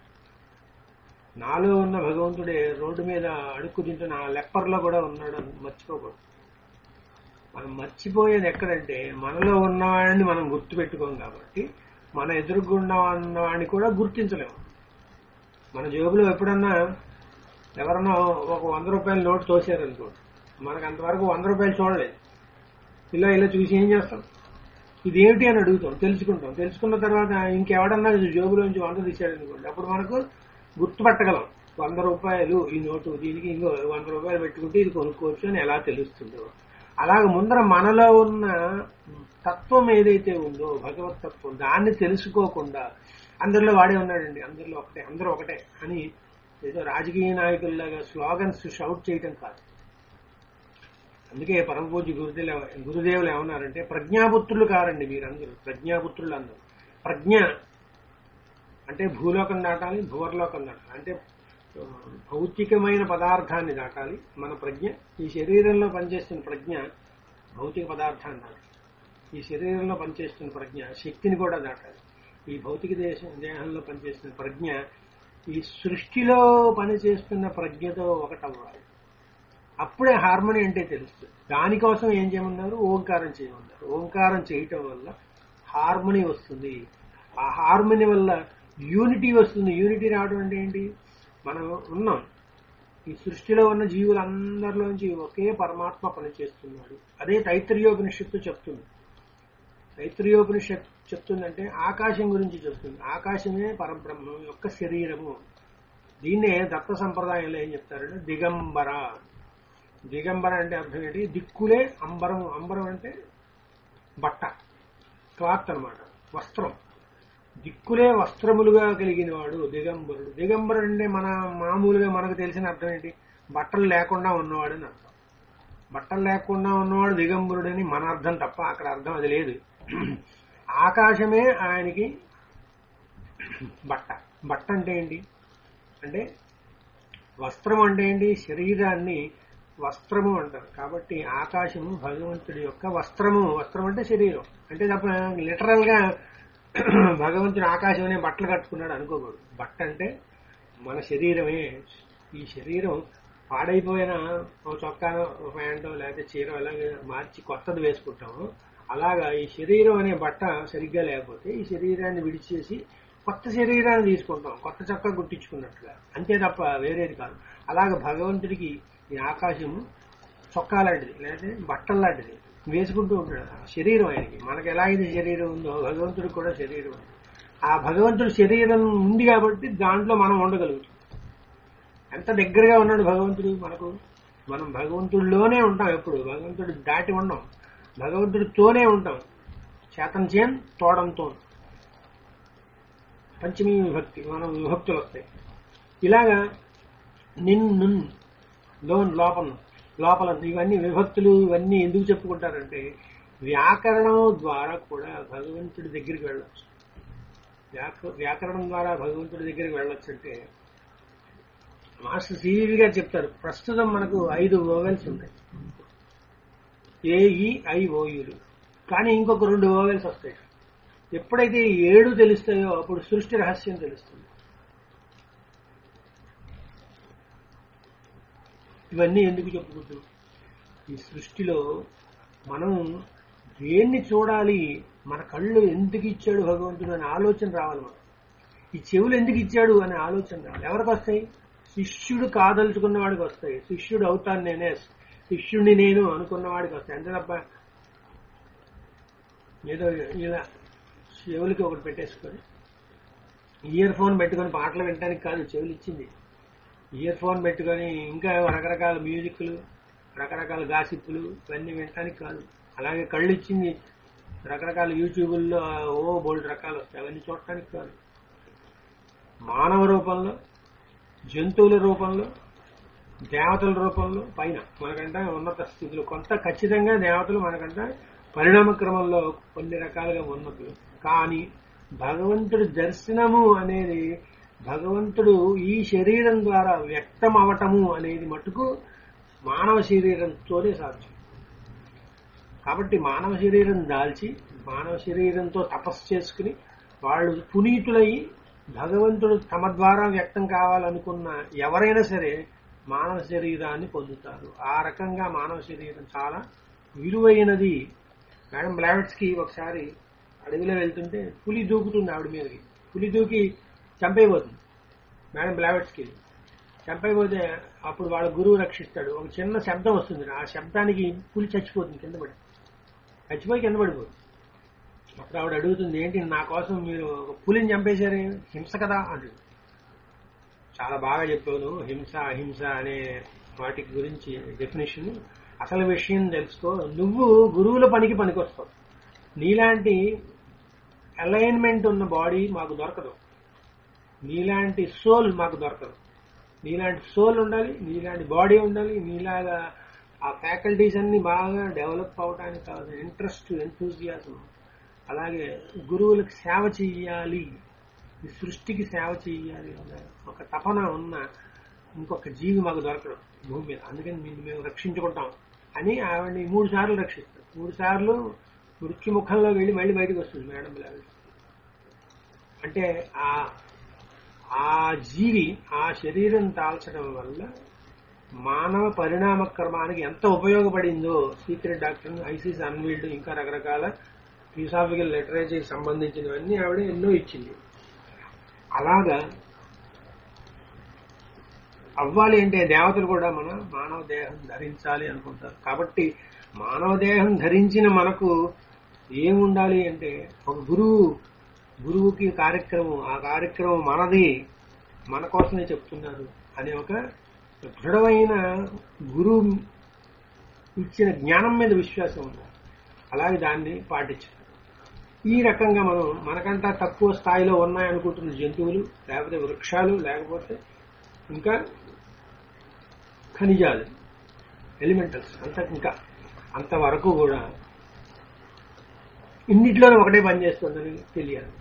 నాలో ఉన్న భగవంతుడే రోడ్డు మీద అడుక్కు తింటున్న ఆ లెప్పర్లో కూడా ఉన్నాడు అని మర్చిపోకూడదు మనం మర్చిపోయేది ఎక్కడంటే మనలో ఉన్నవాడిని మనం గుర్తు పెట్టుకోం కాబట్టి మన ఎదురుగుండా ఉన్నవాడిని కూడా గుర్తించలేము మన జేబులో ఎప్పుడన్నా ఎవరన్నా ఒక వంద రూపాయల నోటు తోసారనుకోండి మనకు అంతవరకు వంద రూపాయలు చూడలేదు ఇలా ఇలా చూసి ఏం చేస్తాం ఇదేమిటి అని అడుగుతాం తెలుసుకుంటాం తెలుసుకున్న తర్వాత ఇంకెవడన్నా జేబులోంచి వంద తీసాడు అనుకోండి అప్పుడు మనకు గుర్తుపట్టగలం వంద రూపాయలు ఈ నోటు దీనికి ఇంకో వంద రూపాయలు పెట్టుకుంటే ఇది కొనుక్కోవచ్చు అని ఎలా తెలుస్తుందో అలాగ ముందర మనలో ఉన్న తత్వం ఏదైతే ఉందో భగవత్ తత్వం దాన్ని తెలుసుకోకుండా అందరిలో వాడే ఉన్నాడండి అందరిలో ఒకటే అందరూ ఒకటే అని ఏదో రాజకీయ నాయకుల్లాగా స్లోగన్స్ షౌట్ చేయటం కాదు అందుకే పరమ పూజ్య గురుదేవులు గురుదేవులు ఏమన్నారంటే ప్రజ్ఞాపుత్రులు కారండి మీరందరూ ప్రజ్ఞాపుత్రులు అందరూ ప్రజ్ఞ అంటే భూలోకం దాటాలి భువర్లోకం దాటాలి అంటే ఆ, భౌతికమైన పదార్థాన్ని దాటాలి మన ప్రజ్ఞ ఈ శరీరంలో పనిచేస్తున్న ప్రజ్ఞ భౌతిక పదార్థాన్ని దాటాలి ఈ శరీరంలో పనిచేస్తున్న ప్రజ్ఞ శక్తిని కూడా దాటాలి ఈ భౌతిక దేశం దేహంలో పనిచేస్తున్న ప్రజ్ఞ ఈ సృష్టిలో పనిచేస్తున్న ప్రజ్ఞతో ఒకటవ్వాలి అప్పుడే హార్మోని అంటే తెలుస్తుంది దానికోసం ఏం చేయమన్నారు ఓంకారం చేయమన్నారు ఓంకారం చేయటం వల్ల హార్మోని వస్తుంది ఆ హార్మోని వల్ల యూనిటీ వస్తుంది యూనిటీ రావడం అంటే ఏంటి మనం ఉన్నాం ఈ సృష్టిలో ఉన్న జీవులందరిలోంచి ఒకే పరమాత్మ పనిచేస్తున్నాడు అదే తైత్రయోపనిషత్తు చెప్తుంది తైత్రయోపనిషత్ చెప్తుందంటే ఆకాశం గురించి చెప్తుంది ఆకాశమే పరబ్రహ్మం యొక్క శరీరము దీన్నే దత్త సంప్రదాయంలో ఏం చెప్తారంటే దిగంబర దిగంబర అంటే అర్థం ఏంటి దిక్కులే అంబరం అంబరం అంటే బట్ట క్లాత్ అన్నమాట వస్త్రం దిక్కులే వస్త్రములుగా కలిగిన వాడు దిగంబరుడు దిగంబరుడు అంటే మన మామూలుగా మనకు తెలిసిన అర్థం ఏంటి బట్టలు లేకుండా ఉన్నవాడు అని అర్థం బట్టలు లేకుండా ఉన్నవాడు దిగంబరుడని మన అర్థం తప్ప అక్కడ అర్థం అది లేదు ఆకాశమే ఆయనకి బట్ట బట్ట అంటే ఏంటి అంటే వస్త్రం అంటే ఏంటి శరీరాన్ని వస్త్రము అంటారు కాబట్టి ఆకాశము భగవంతుడి యొక్క వస్త్రము వస్త్రం అంటే శరీరం అంటే తప్ప లిటరల్ గా భగవంతుడు ఆకాశం అనే బట్టలు కట్టుకున్నాడు అనుకోకూడదు బట్ట అంటే మన శరీరమే ఈ శరీరం పాడైపోయిన ఒక చొక్కానో ఒక ప్యాంటో లేకపోతే చీర అలాగే మార్చి కొత్తది వేసుకుంటాము అలాగా ఈ శరీరం అనే బట్ట సరిగ్గా లేకపోతే ఈ శరీరాన్ని విడిచేసి కొత్త శరీరాన్ని తీసుకుంటాం కొత్త చొక్కా గుట్టించుకున్నట్టుగా అంతే తప్ప వేరేది కాదు అలాగ భగవంతుడికి ఈ ఆకాశము చొక్కా లాంటిది లేకపోతే బట్టల లాంటిది వేసుకుంటూ ఉంటాడు ఆ శరీరం ఆయనకి మనకి ఎలాగైతే శరీరం ఉందో భగవంతుడికి కూడా శరీరం ఉంది ఆ భగవంతుడి శరీరం ఉంది కాబట్టి దాంట్లో మనం ఉండగలుగుతాం ఎంత దగ్గరగా ఉన్నాడు భగవంతుడు మనకు మనం భగవంతుడిలోనే ఉంటాం ఎప్పుడు భగవంతుడు దాటి ఉండం భగవంతుడితోనే ఉంటాం చేతం చేన్ తోడంతో పంచమీ విభక్తి మనం విభక్తులు వస్తాయి ఇలాగా నిన్ నున్ లోన్ లోపం లోపల ఇవన్నీ విభక్తులు ఇవన్నీ ఎందుకు చెప్పుకుంటారంటే వ్యాకరణం ద్వారా కూడా భగవంతుడి దగ్గరికి వెళ్ళొచ్చు వ్యాక- వ్యాకరణం ద్వారా భగవంతుడి దగ్గరికి వెళ్ళొచ్చు అంటే మాస్టర్ సివి గారు చెప్తారు ప్రస్తుతం మనకు ఐదు ఓవెల్స్ ఉంటాయి ఏఈ ఐ ఓయులు కానీ ఇంకొక రెండు ఓవెల్స్ వస్తాయి ఎప్పుడైతే ఈ ఏడు తెలుస్తాయో అప్పుడు సృష్టి రహస్యం తెలుస్తుంది ఇవన్నీ ఎందుకు చెప్పుకుంటున్నాం ఈ సృష్టిలో మనం దేన్ని చూడాలి మన కళ్ళు ఎందుకు ఇచ్చాడు భగవంతుడు అనే ఆలోచన రావాలి మనం ఈ చెవులు ఎందుకు ఇచ్చాడు అనే ఆలోచన రావాలి ఎవరికి వస్తాయి శిష్యుడు కాదలుచుకున్న వాడికి వస్తాయి శిష్యుడు అవుతాను నేనే శిష్యుడిని నేను అనుకున్న వాడికి వస్తాయి అంతే తప్ప ఏదో ఇలా చెవులకి ఒకటి పెట్టేసుకొని ఇయర్ ఫోన్ పెట్టుకొని పాటలు వినడానికి కాదు చెవులు ఇచ్చింది ఇయర్ ఫోన్ పెట్టుకొని ఇంకా రకరకాల మ్యూజిక్లు రకరకాల గాసిప్పులు ఇవన్నీ వినడానికి కాదు అలాగే కళ్ళు ఇచ్చింది రకరకాల యూట్యూబుల్లో ఓ బోల్డ్ రకాలు వస్తాయి అవన్నీ చూడటానికి కాదు మానవ రూపంలో జంతువుల రూపంలో దేవతల రూపంలో పైన మనకంట ఉన్నత స్థితిలో కొంత ఖచ్చితంగా దేవతలు మనకంట పరిణామ క్రమంలో కొన్ని రకాలుగా ఉన్నతులు కానీ భగవంతుడి దర్శనము అనేది భగవంతుడు ఈ శరీరం ద్వారా వ్యక్తం అవటము అనేది మటుకు మానవ శరీరంతోనే సాధ్యం కాబట్టి మానవ శరీరం దాల్చి మానవ శరీరంతో తపస్సు చేసుకుని వాళ్ళు పునీతులయ్యి భగవంతుడు తమ ద్వారా వ్యక్తం కావాలనుకున్న ఎవరైనా సరే మానవ శరీరాన్ని పొందుతారు ఆ రకంగా మానవ శరీరం చాలా విలువైనది మేడం బ్లావెట్స్ కి ఒకసారి అడవిలో వెళ్తుంటే పులి దూకుతుంది ఆవిడ మీదకి పులి దూకి చంపైపోతుంది మేడం బ్లావెట్స్ కి చంపైపోతే అప్పుడు వాళ్ళ గురువు రక్షిస్తాడు ఒక చిన్న శబ్దం వస్తుంది ఆ శబ్దానికి పులి చచ్చిపోతుంది కింద పడి చచ్చిపోయి కింద పడిపోతుంది అప్పుడు ఆవిడ అడుగుతుంది ఏంటి నా కోసం మీరు ఒక పులిని చంపేశారు హింస కదా అంటుంది చాలా బాగా చెప్పాను హింస అహింస అనే వాటి గురించి డెఫినేషన్ అసలు విషయం తెలుసుకో నువ్వు గురువుల పనికి పనికొస్తావు నీలాంటి అలైన్మెంట్ ఉన్న బాడీ మాకు దొరకదు నీలాంటి సోల్ మాకు దొరకదు నీలాంటి సోల్ ఉండాలి నీలాంటి బాడీ ఉండాలి నీలాగా ఆ ఫ్యాకల్టీస్ అన్ని బాగా డెవలప్ అవడానికి కావాల్సిన ఇంట్రెస్ట్ ఎంతూజియాసం అలాగే గురువులకు సేవ చెయ్యాలి ఈ సృష్టికి సేవ చెయ్యాలి అనే ఒక తపన ఉన్న ఇంకొక జీవి మాకు దొరకడం భూమి మీద అందుకని నిన్ను మేము రక్షించుకుంటాం అని ఆవిడని మూడు సార్లు రక్షిస్తాం మూడు సార్లు మృత్యుముఖంలో వెళ్ళి మళ్ళీ బయటకు వస్తుంది మేడం లాగా అంటే ఆ ఆ జీవి ఆ శరీరం తాల్చడం వల్ల మానవ పరిణామ క్రమానికి ఎంత ఉపయోగపడిందో సీక్రెట్ డాక్టర్ ఐసిస్ అన్వీల్డ్ ఇంకా రకరకాల ఫిలాసాఫికల్ లిటరేచర్ సంబంధించినవన్నీ ఆవిడ ఎన్నో ఇచ్చింది అలాగా అవ్వాలి అంటే దేవతలు కూడా మన మానవ దేహం ధరించాలి అనుకుంటారు కాబట్టి మానవ దేహం ధరించిన మనకు ఏముండాలి అంటే ఒక గురువు గురువుకి కార్యక్రమం ఆ కార్యక్రమం మనది మన కోసమే చెప్తున్నారు అనే ఒక దృఢమైన గురువు ఇచ్చిన జ్ఞానం మీద విశ్వాసం ఉండాలి అలాగే దాన్ని పాటించాలి ఈ రకంగా మనం మనకంటా తక్కువ స్థాయిలో ఉన్నాయనుకుంటున్న జంతువులు లేకపోతే వృక్షాలు లేకపోతే ఇంకా ఖనిజాలు ఎలిమెంటల్స్ అంత ఇంకా అంతవరకు కూడా ఇన్నిట్లోనే ఒకటే పని చేస్తుందని తెలియాలి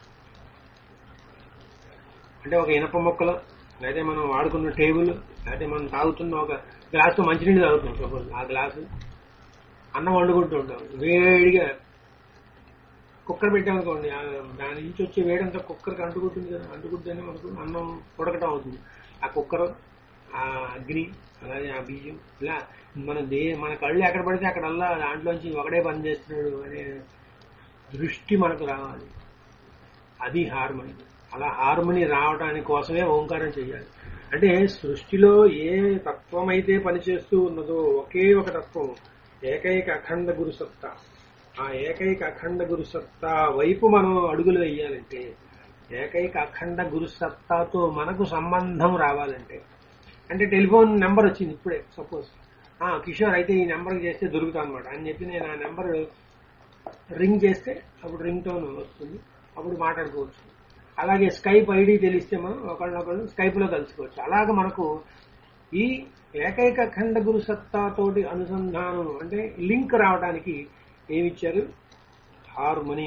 అంటే ఒక ఇనప మొక్కలో లేదా మనం వాడుకున్న టేబుల్ లేదా మనం తాగుతున్న ఒక గ్లాసు మంచినీళ్ళు తాగుతున్నాం సపోజ్ ఆ గ్లాసు అన్నం వండుకుంటూ ఉంటాం వేడిగా కుక్కర్ పెట్టామనుకోండి ఆ దాని నుంచి వచ్చే వేడంతా కుక్కర్కి అంటుకుంటుంది కదా అంటుకుంటేనే మనకు అన్నం ఉడకటం అవుతుంది ఆ కుక్కర్ ఆ అగ్ని అలాగే ఆ బియ్యం ఇలా మన దే మన కళ్ళు ఎక్కడ పడితే అక్కడల్లా దాంట్లోంచి ఒకడే పని చేస్తున్నాడు అనే దృష్టి మనకు రావాలి అది హార్మనీ అలా హార్మనీ రావడానికి కోసమే ఓంకారం చేయాలి అంటే సృష్టిలో ఏ తత్వం అయితే పనిచేస్తూ ఉన్నదో ఒకే ఒక తత్వం ఏకైక అఖండ గురుసత్తా ఆ ఏకైక అఖండ గురుసత్తా వైపు మనం అడుగులు వేయాలంటే ఏకైక అఖండ గురుసత్తాతో మనకు సంబంధం రావాలంటే అంటే టెలిఫోన్ నెంబర్ వచ్చింది ఇప్పుడే సపోజ్ కిషోర్ అయితే ఈ నెంబర్ చేస్తే దొరుకుతా అనమాట అని చెప్పి నేను ఆ నెంబర్ రింగ్ చేస్తే అప్పుడు రింగ్ టోన్ వస్తుంది అప్పుడు మాట్లాడుకోవచ్చు అలాగే స్కైప్ ఐడి తెలిస్తే మనం ఒకళ్ళనొకళ్ళు స్కైప్ లో కలుసుకోవచ్చు అలాగే మనకు ఈ ఏకైక ఖండ గురు సత్తాతోటి అనుసంధానం అంటే లింక్ రావడానికి ఏమిచ్చారు హార్మోని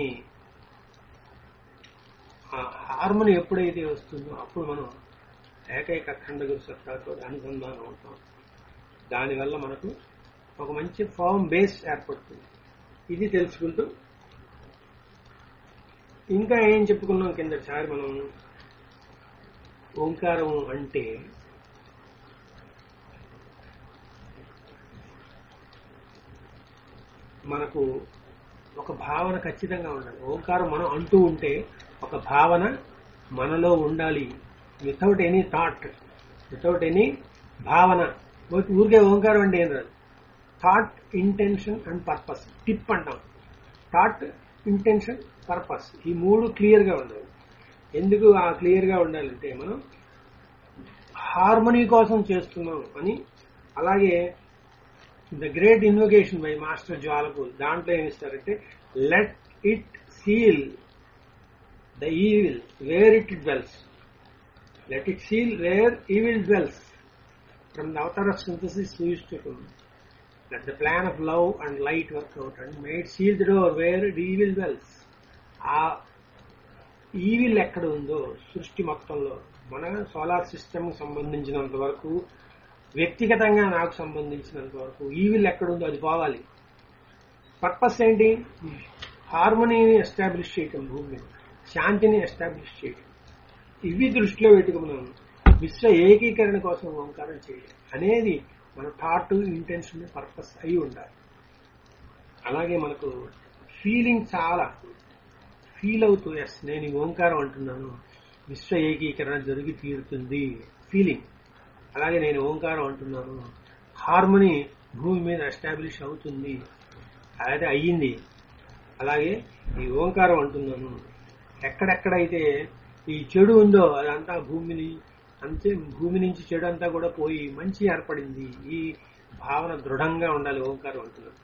ఆ హార్మోని ఎప్పుడైతే వస్తుందో అప్పుడు మనం ఏకైక అఖండ గురు సత్తాతో అనుసంధానం అవుతాం దానివల్ల మనకు ఒక మంచి ఫామ్ బేస్ ఏర్పడుతుంది ఇది తెలుసుకుంటూ ఇంకా ఏం చెప్పుకున్నాం కిందసారి మనం ఓంకారం అంటే మనకు ఒక భావన ఖచ్చితంగా ఉండాలి ఓంకారం మనం అంటూ ఉంటే ఒక భావన మనలో ఉండాలి without any thought without any భావన ఊరికే ఓంకారం అంటే ఏం రాదు thought intention and purpose TIP అంటాం థాట్ ఇంటెన్షన్ పర్పస్ ఈ మూడు క్లియర్ గా ఉండాలి ఎందుకు ఆ క్లియర్ గా ఉండాలంటే మనం హార్మనీ కోసం చేస్తున్నాం అని అలాగే the great invocation by master Djwhal Khul దాంట్లో ఏమిస్తారంటే let it seal the evil where it dwells let it seal where evil dwells from the avatar of synthesis use to let the plan of love and light work out and made seal the door where evil dwells ఆ evil ఎక్కడ ఉందో సృష్టి మొత్తంలో మన solar system సంబంధించినంత వరకు వ్యక్తిగతంగా నాకు సంబంధించినంత వరకు ఈవిల్ ఎక్కడుందో అది పోవాలి పర్పస్ ఏంటి హార్మోనీని ఎస్టాబ్లిష్ చేయటం భూమి మీద శాంతిని ఎస్టాబ్లిష్ చేయటం ఇవి దృష్టిలో పెట్టుకుని మనం విశ్వ ఏకీకరణ కోసం ఓంకారం చేయాలి అనేది మన థాట్ ఇంటెన్షన్ పర్పస్ అయి ఉండాలి అలాగే మనకు ఫీలింగ్ చాలా ఫీల్ అవుతూ ఎస్ నేను ఈ ఓంకారం అంటున్నాను విశ్వ ఏకీకరణ జరిగి తీరుతుంది ఫీలింగ్ అలాగే నేను ఓంకారం అంటున్నాను హార్మోని భూమి మీద ఎస్టాబ్లిష్ అవుతుంది అదే అయ్యింది అలాగే ఈ ఓంకారం అంటున్నాను ఎక్కడెక్కడైతే ఈ చెడు ఉందో అదంతా భూమిని అంతే భూమి నుంచి చెడు అంతా కూడా పోయి మంచి ఏర్పడింది ఈ భావన దృఢంగా ఉండాలి ఓంకారం అంటున్నప్పుడు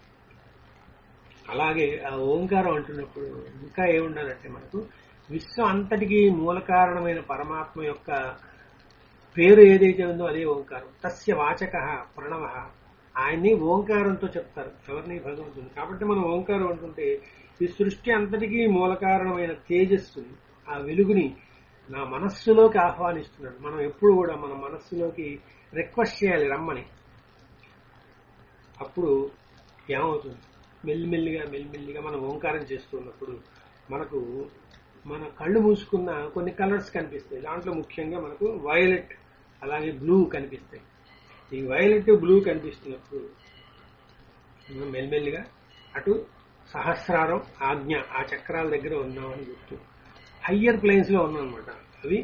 అలాగే ఆ ఓంకారం అంటున్నప్పుడు ఇంకా ఏముండాలంటే మనకు విశ్వం అంతటికీ మూల కారణమైన పరమాత్మ యొక్క పేరు ఏదైతే ఉందో అదే ఓంకారం తస్య వాచక ప్రణవ ఆయన్ని ఓంకారంతో చెప్తారు ఎవరిని భగవంతుని కాబట్టి మనం ఓంకారం అంటుంటే ఈ సృష్టి అంతటికీ మూల కారణమైన తేజస్సు ఆ వెలుగుని నా మనస్సులోకి ఆహ్వానిస్తున్నాడు మనం ఎప్పుడు కూడా మన మనస్సులోకి రిక్వెస్ట్ చేయాలి రమ్మని అప్పుడు ఏమవుతుంది మెల్లిమెల్లిగా మెల్లిమెల్లిగా మనం ఓంకారం చేస్తున్నప్పుడు మనకు మన కళ్ళు మూసుకున్న కొన్ని కలర్స్ కనిపిస్తాయి దాంట్లో ముఖ్యంగా మనకు వైలెట్ అలాగే బ్లూ కనిపిస్తాయి ఈ వైలెట్ బ్లూ కనిపిస్తున్నప్పుడు మనం మెల్లిమెల్లిగా అటు సహస్రారం ఆజ్ఞ ఆ చక్రాల దగ్గర ఉన్నామని గుర్తు హయ్యర్ ప్లేన్స్ లో ఉన్నాం అనమాట అవి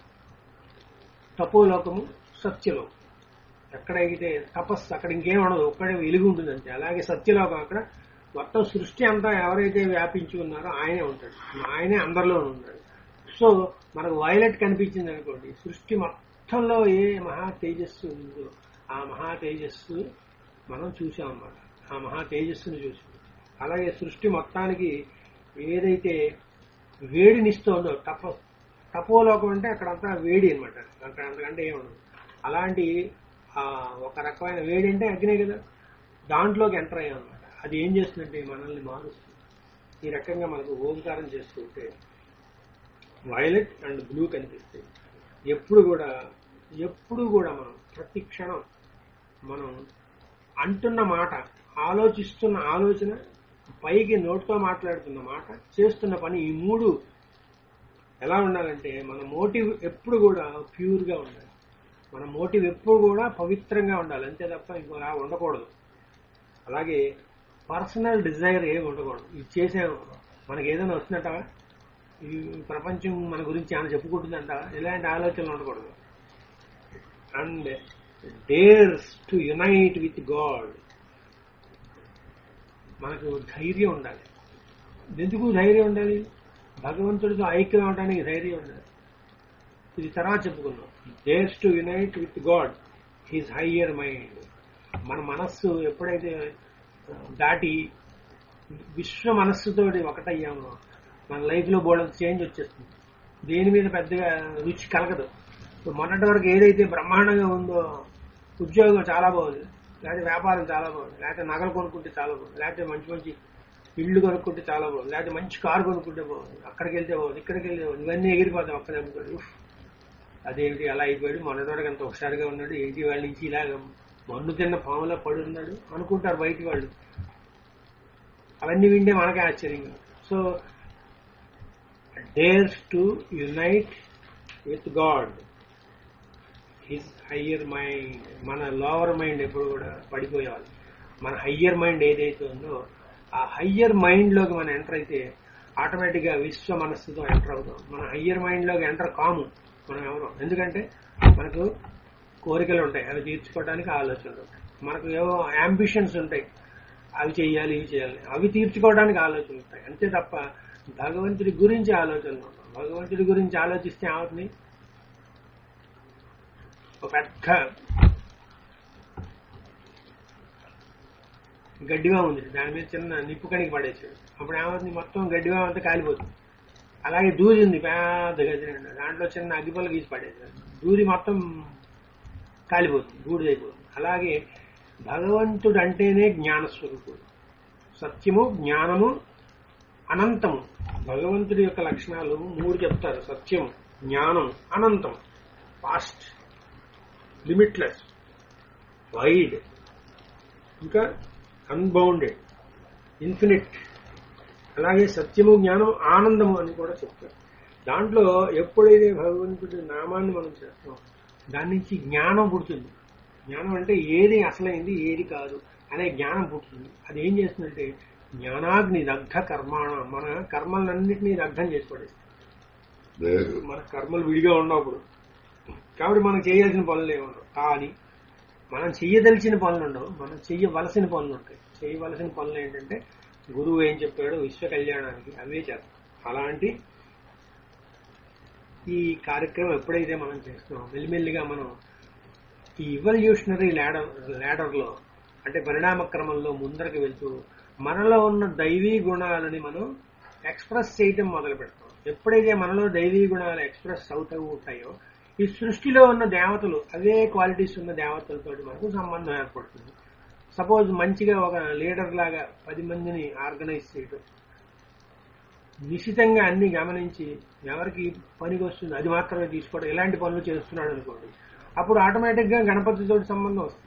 తపోలోకము సత్యలోకం ఎక్కడైతే తపస్సు అక్కడ ఇంకేం ఉండదు ఒక్కడే వెలుగు ఉంటుంది అంతే అలాగే సత్యలోకం అక్కడ మొత్తం సృష్టి అంతా ఎవరైతే వ్యాపించి ఉన్నారో ఆయనే ఉంటాడు ఆయనే అందరిలో ఉంటాడు సో మనకు వైలెట్ కనిపించింది అనుకోండి సృష్టి మొత్తంలో ఏ మహా తేజస్సు ఉందో ఆ మహా తేజస్సు మనం చూసాం అన్నమాట ఆ మహా తేజస్సును చూసాం అలాగే సృష్టి మొత్తానికి ఏదైతే వేడినిస్తోందో తప తపోలోకం అంటే అక్కడంతా వేడి అనమాట అక్కడ అంతకంటే ఏముండదు అలాంటి ఆ ఒక రకమైన వేడి అంటే అగ్నే కదా దాంట్లోకి ఎంటర్ అయ్యాం అనమాట అది ఏం చేస్తుందంటే మనల్ని మారుస్తుంది ఈ రకంగా మనకు ఓంకారం చేస్తుంటే వైలెట్ అండ్ బ్లూ కనిపిస్తాయి ఎప్పుడు కూడా ఎప్పుడు కూడా మనం ప్రతి క్షణం మనం అంటున్న మాట ఆలోచిస్తున్న ఆలోచన పైకి నోటితో మాట్లాడుతున్న మాట చేస్తున్న పని ఈ మూడు ఎలా ఉండాలంటే మన మోటివ్ ఎప్పుడు కూడా ప్యూర్ గా ఉండాలి మన మోటివ్ ఎప్పుడు కూడా పవిత్రంగా ఉండాలి అంతే తప్ప ఇంకోలా ఉండకూడదు అలాగే పర్సనల్ డిజైర్ ఏమి ఉండకూడదు ఇది చేసే మనకి ఏదైనా వస్తున్నట్ట ఈ ప్రపంచం మన గురించి ఏమైనా చెప్పుకుంటుందంట ఇలాంటి ఆలోచనలు ఉండకూడదు and dares to unite with God మనకు ధైర్యం ఉండాలి ఎందుకు ధైర్యం ఉండాలి భగవంతుడితో ఐక్యం అవడానికి ధైర్యం ఉండాలి ఇది తర్వాత చెప్పుకుందాం dares to unite with God his higher mind మన మనస్సు ఎప్పుడైతే దాటి విశ్వ మనస్సుతోటి ఒకటయ్యామో మన లైఫ్ లో బోర్డు చేంజ్ వచ్చేస్తుంది దేని మీద పెద్దగా రుచి కలగదు ఇప్పుడు మొన్నటి వరకు ఏదైతే బ్రహ్మాండంగా ఉందో ఉద్యోగం చాలా బాగుంది లేకపోతే వ్యాపారం చాలా బాగుంది లేకపోతే నగలు కొనుక్కుంటే చాలా బాగుంది లేకపోతే మంచి మంచి ఇల్లు కొనుక్కుంటే చాలా బాగుంది లేకపోతే మంచి కారు కొనుక్కుంటే బాగుంది అక్కడికి వెళ్తే బాగుంది ఇక్కడికి వెళ్తే బాగుంది ఇవన్నీ ఎగిరిపోతాం ఒక్క దెబ్బతోటి ఉఫ్, అదేంటి అలా అయిపోయాడు మొన్నటి వరకు అంత హుషారుగా ఉన్నాడు ఏంటి వాళ్ళ నుంచి ఇలాగ మన్ను తిన్న పాములా పడి ఉన్నాడు అనుకుంటారు బయటి వాళ్ళు అవన్నీ వింటే మనకే ఆశ్చర్యంగా so dares to unite with God his higher mind మన లోవర్ మైండ్ ఎప్పుడు కూడా పడిపోయేవాళ్ళు మన హయ్యర్ మైండ్ ఏదైతే ఉందో ఆ హయ్యర్ మైండ్ లోకి మనం ఎంటర్ అయితే ఆటోమేటిక్ గా విశ్వ మనస్సుతో ఎంటర్ అవుతాం మన హయ్యర్ మైండ్ లోకి ఎంటర్ కాము మనం ఎవరు ఎందుకంటే మనకు కోరికలు ఉంటాయి అవి తీర్చుకోవడానికి ఆలోచనలు ఉంటాయి మనకు ఏవో అంబిషన్స్ ఉంటాయి అవి చేయాలి ఇవి చేయాలి అవి తీర్చుకోవడానికి ఆలోచనలు ఉంటాయి అంతే తప్ప భగవంతుడి గురించి ఆలోచనలు ఉండవు భగవంతుడి గురించి ఆలోచిస్తే ఏమవుతుంది ఒక పెద్ద గడ్డిగా ఉంది దాని మీద చిన్న నిప్పు కణికి పడేసాడు అప్పుడు ఏమవుతుంది మొత్తం గడ్డిగా అంతా కాలిపోతుంది అలాగే దూది ఉంది పెద్ద గది నిండా. దాంట్లో చిన్న అగ్గిపల్ల గీసి పడేసాడు దూది మొత్తం కాలిపోతుంది బూడిదైపోతుంది అలాగే భగవంతుడు అంటేనే జ్ఞానస్వరూపుడు సత్యము జ్ఞానము అనంతము భగవంతుడి యొక్క లక్షణాలు మూడు చెప్తారు సత్యం జ్ఞానం అనంతం పాస్ట్ లిమిట్లెస్ వైడ్ ఇంకా అన్బౌండెడ్ ఇన్ఫినిట్ అలాగే సత్యము జ్ఞానం ఆనందము అని కూడా చెప్తారు దాంట్లో ఎప్పుడైతే భగవంతుడి నామాన్ని మనం చేస్తాం దాని నుంచి జ్ఞానం పుడుతుంది జ్ఞానం అంటే ఏది అసలైంది ఏది కాదు అనే జ్ఞానం పుడుతుంది అది ఏం చేస్తుందంటే జ్ఞానాగ్ని దగ్ధ కర్మాణ మన కర్మలన్నింటినీ దగ్ధం చేసి పడేస్తుంది మన కర్మలు విడిగా ఉన్నప్పుడు కాబట్టి మనం చేయాల్సిన పనులు ఏమి ఉండవు కానీ మనం చెయ్యదలిచిన పనులు ఉండవు మనం చెయ్యవలసిన పనులు ఉంటాయి చేయవలసిన పనులు ఏంటంటే గురువు ఏం చెప్పాడో విశ్వ కళ్యాణానికి అవే చేస్తాం అలాంటి ఈ కార్యక్రమం ఎప్పుడైతే మనం చేస్తున్నాం మెల్లిమెల్లిగా మనం ఈ ఇవల్యూషనరీ ల్యాడర్ ల్యాడర్ లో అంటే పరిణామ క్రమంలో ముందరకు వెళ్తూ మనలో ఉన్న దైవీ గుణాలని మనం ఎక్స్ప్రెస్ చేయటం మొదలు పెడతాం ఎప్పుడైతే మనలో దైవీ గుణాలు ఎక్స్ప్రెస్ అవుతూ ఉంటాయో ఈ సృష్టిలో ఉన్న దేవతలు అవే క్వాలిటీస్ ఉన్న దేవతలతో మనకు సంబంధం ఏర్పడుతుంది సపోజ్ మంచిగా ఒక లీడర్ లాగా పది మందిని ఆర్గనైజ్ చేయటం నిశితంగా అన్ని గమనించి ఎవరికి పనికి వస్తుంది అది మాత్రమే తీసుకోవడం ఇలాంటి పనులు చేస్తున్నాడు అనుకోండి అప్పుడు ఆటోమేటిక్ గా గణపతితో సంబంధం వస్తుంది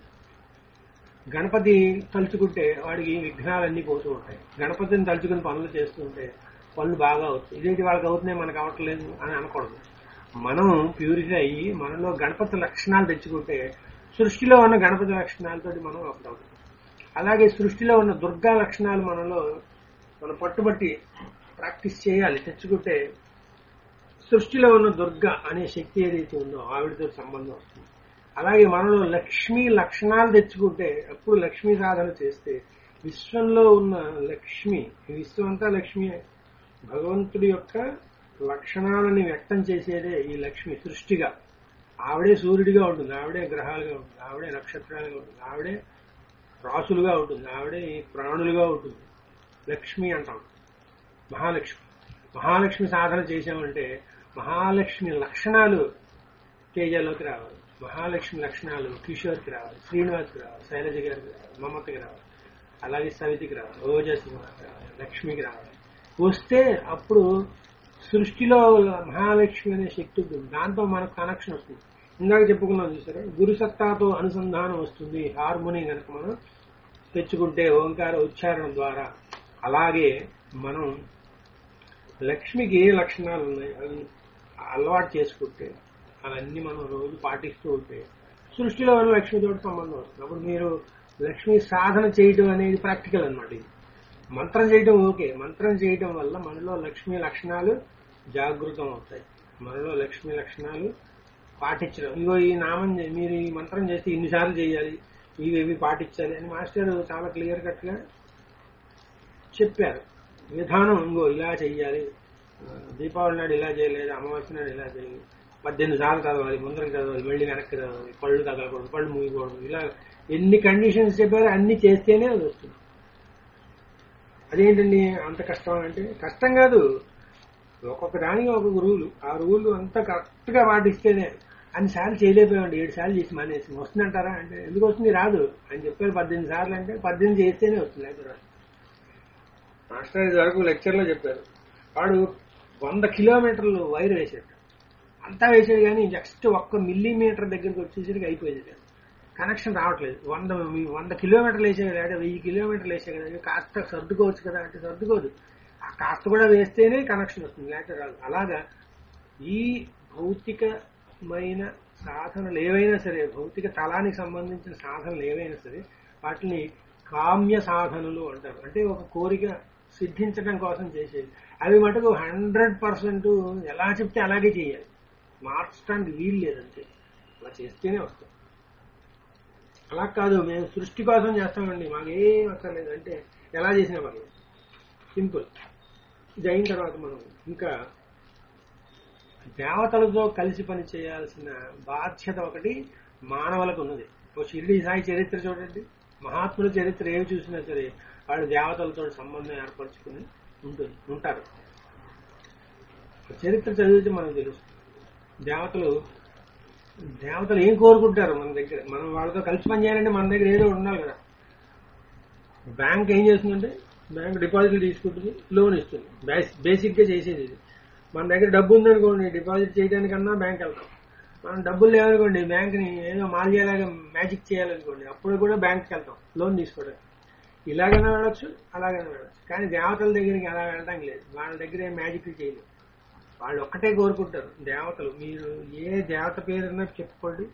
గణపతి తలుచుకుంటే వాడికి విఘ్నాలన్నీ పోతూ ఉంటాయి గణపతిని తలుచుకుని పనులు చేస్తుంటే పనులు బాగా అవుతాయి ఇదేంటి వాళ్ళకి అవుతున్నాయి మనకు అవ్వట్లేదు అని అనకూడదు మనం ప్యూరిఫై అయ్యి మనలో గణపతి లక్షణాలు తెచ్చుకుంటే సృష్టిలో ఉన్న గణపతి లక్షణాలతోటి మనం ఒకటవుతాం అలాగే సృష్టిలో ఉన్న దుర్గా లక్షణాలు మనలో మనం పట్టుబట్టి ప్రాక్టీస్ చేయాలి తెచ్చుకుంటే సృష్టిలో ఉన్న దుర్గ అనే శక్తి ఏదైతే ఉందో ఆవిడతో సంబంధం వస్తుంది అలాగే మనలో లక్ష్మీ లక్షణాలు తెచ్చుకుంటే ఎప్పుడు లక్ష్మీ సాధన చేస్తే విశ్వంలో ఉన్న లక్ష్మి ఈ విశ్వం అంతా లక్ష్మి భగవంతుడి యొక్క లక్షణాలని వ్యక్తం చేసేదే ఈ లక్ష్మి సృష్టిగా ఆవిడే సూర్యుడిగా ఉంటుంది ఆవిడే గ్రహాలుగా ఉంటుంది ఆవిడే నక్షత్రాలుగా ఉంటుంది ఆవిడే రాసులుగా ఉంటుంది ఆవిడే ప్రాణులుగా ఉంటుంది లక్ష్మి అంటాం మహాలక్ష్మి మహాలక్ష్మి సాధన చేసామంటే మహాలక్ష్మి లక్షణాలు తేజలోకి రావాలి మహాలక్ష్మి లక్షణాలు కిషోర్కి రావాలి శ్రీనివాస్కి రావాలి శైలజ గారికి రావాలి మమతకి రావాలి అలాగే సవితికి రావాలి ఓజస్కి రావాలి లక్ష్మికి రావాలి వస్తే అప్పుడు సృష్టిలో మహాలక్ష్మి అనే శక్తి ఉంటుంది దాంతో మనకు కనెక్షన్ వస్తుంది ఇందాక చెప్పుకున్నాం చూసారా గురుసత్తాతో అనుసంధానం వస్తుంది హార్మోని కనుక మనం తెచ్చుకుంటే ఓంకార ఉచ్చారణ ద్వారా అలాగే మనం లక్ష్మికి ఏ లక్షణాలు ఉన్నాయి అవి అలవాటు చేసుకుంటే అవన్నీ మనం రోజు పాటిస్తూ ఉంటే సృష్టిలో ఉన్న లక్ష్మితో సంబంధం వస్తుంది అప్పుడు మీరు లక్ష్మి సాధన చేయడం అనేది ప్రాక్టికల్ అనమాట ఇది మంత్రం చేయడం ఓకే మంత్రం చేయడం వల్ల మనలో లక్ష్మి లక్షణాలు జాగృతం అవుతాయి మనలో లక్ష్మి లక్షణాలు పాటించడం ఇగో ఈ నామం చే- మీరు ఈ మంత్రం చేస్తే ఇన్నిసార్లు చేయాలి ఇవి ఇవి పాటించాలి అని మాస్టర్ చాలా క్లియర్ కట్ గా చెప్పారు విధానం ఇంకో ఇలా చెయ్యాలి ఆ, దీపావళి నాడు ఇలా చేయలేదు అమావాస్య నాడు ఇలా చేయాలి పద్దెనిమిది సార్లు చదవాలి ముందరకు చదవాలి మళ్ళీ వెనక్కి చదవాలి పళ్ళు తగలకూడదు పళ్ళు మూయకూడదు ఇలా ఎన్ని కండిషన్స్ చెప్పారో అన్ని చేస్తేనే అది వస్తుంది అదేంటండి అంత కష్టం అంటే కష్టం కాదు ఒక్కొక్క దానికి ఒక్కొక్క రూలు ఆ రూలు అంతా కరెక్ట్ గా పాటిస్తేనే అన్ని సార్లు చేయలేకపోయామండి ఏడు సార్లు చేసి మానేసి వస్తుందంటారా అంటే ఎందుకు వస్తుంది రాదు అని చెప్పారు పద్దెనిమిది సార్లు అంటే పద్దెనిమిది చేస్తేనే వస్తుంది లేకపోతే రాదు. మాస్టర్ ఇది వరకు లెక్చర్ లో చెప్పారు వాడు వంద కిలోమీటర్లు వైర్ వేసాడు అంతా వేసాడు కానీ జస్ట్ ఒక్క మిల్లీమీటర్ దగ్గరికి వచ్చేసరికి అయిపోయింది కనెక్షన్ రావట్లేదు వంద మీ- వంద కిలోమీటర్లు వేసే లేదా వెయ్యి కిలోమీటర్లు వేసే కదా కాస్త సర్దుకోవచ్చు కదా అంటే సర్దుకోదు ఆ కాస్త కూడా వేస్తేనే కనెక్షన్ వస్తుంది లేకపోతే రాదు అలాగా ఈ భౌతికమైన సాధనలు ఏవైనా సరే భౌతిక తలానికి సంబంధించిన సాధనలు ఏవైనా సరే వాటిని కామ్య సాధనలు అంటారు అంటే ఒక కోరిక సిద్ధించడం కోసం చేసేది అవి మటుకు హండ్రెడ్ పర్సెంట్ ఎలా చెప్తే అలాగే చేయాలి మార్చడానికి వీలు లేదంతే అలా చేస్తేనే వస్తాం అలా కాదు మేము సృష్టి కోసం చేస్తామండి మాకేం అక్కర్లేదు అంటే ఎలా చేసినా పర్లేదు సింపుల్ ఇది అయిన తర్వాత మనం ఇంకా దేవతలతో కలిసి పని చేయాల్సిన బాధ్యత ఒకటి మానవులకు ఉన్నది ఓ షిరిడి సాయి చరిత్ర చూడండి మహాత్ముల చరిత్ర ఏమి చూసినా సరే వాళ్ళు దేవతలతో సంబంధం ఏర్పరచుకుని ఉంటుంది ఉంటారు చరిత్ర చదివితే మనకు తెలుస్తుంది దేవతలు దేవతలు ఏం కోరుకుంటారు మన దగ్గర మనం వాళ్ళతో కలిసి పనిచేయాలంటే మన దగ్గర ఏదో ఉండాలి కదా బ్యాంక్ ఏం చేస్తుందంటే బ్యాంక్ డిపాజిట్లు తీసుకుంటుంది లోన్ ఇస్తుంది బేసిక్ గా చేసేది ఇది మన దగ్గర డబ్బు ఉందనుకోండి డిపాజిట్ చేయడానికన్నా బ్యాంక్ వెళ్తాం మనం డబ్బులు లేవనుకోండి బ్యాంక్ ని ఏదో మాల్యాలాగా మ్యాజిక్ చేయాలనుకోండి అప్పుడు కూడా బ్యాంక్కి వెళ్తాం లోన్ తీసుకోవడానికి ఇలాగైనా వెళ్ళొచ్చు అలాగైనా వెళ్ళొచ్చు కానీ దేవతల దగ్గరికి అలా వెళ్ళడానికి లేదు వాళ్ళ దగ్గర ఏం మ్యాజిక్ చేయలేదు వాళ్ళు ఒక్కటే కోరుకుంటారు దేవతలు మీరు ఏ దేవత పేరున్నా చెప్పుకోండి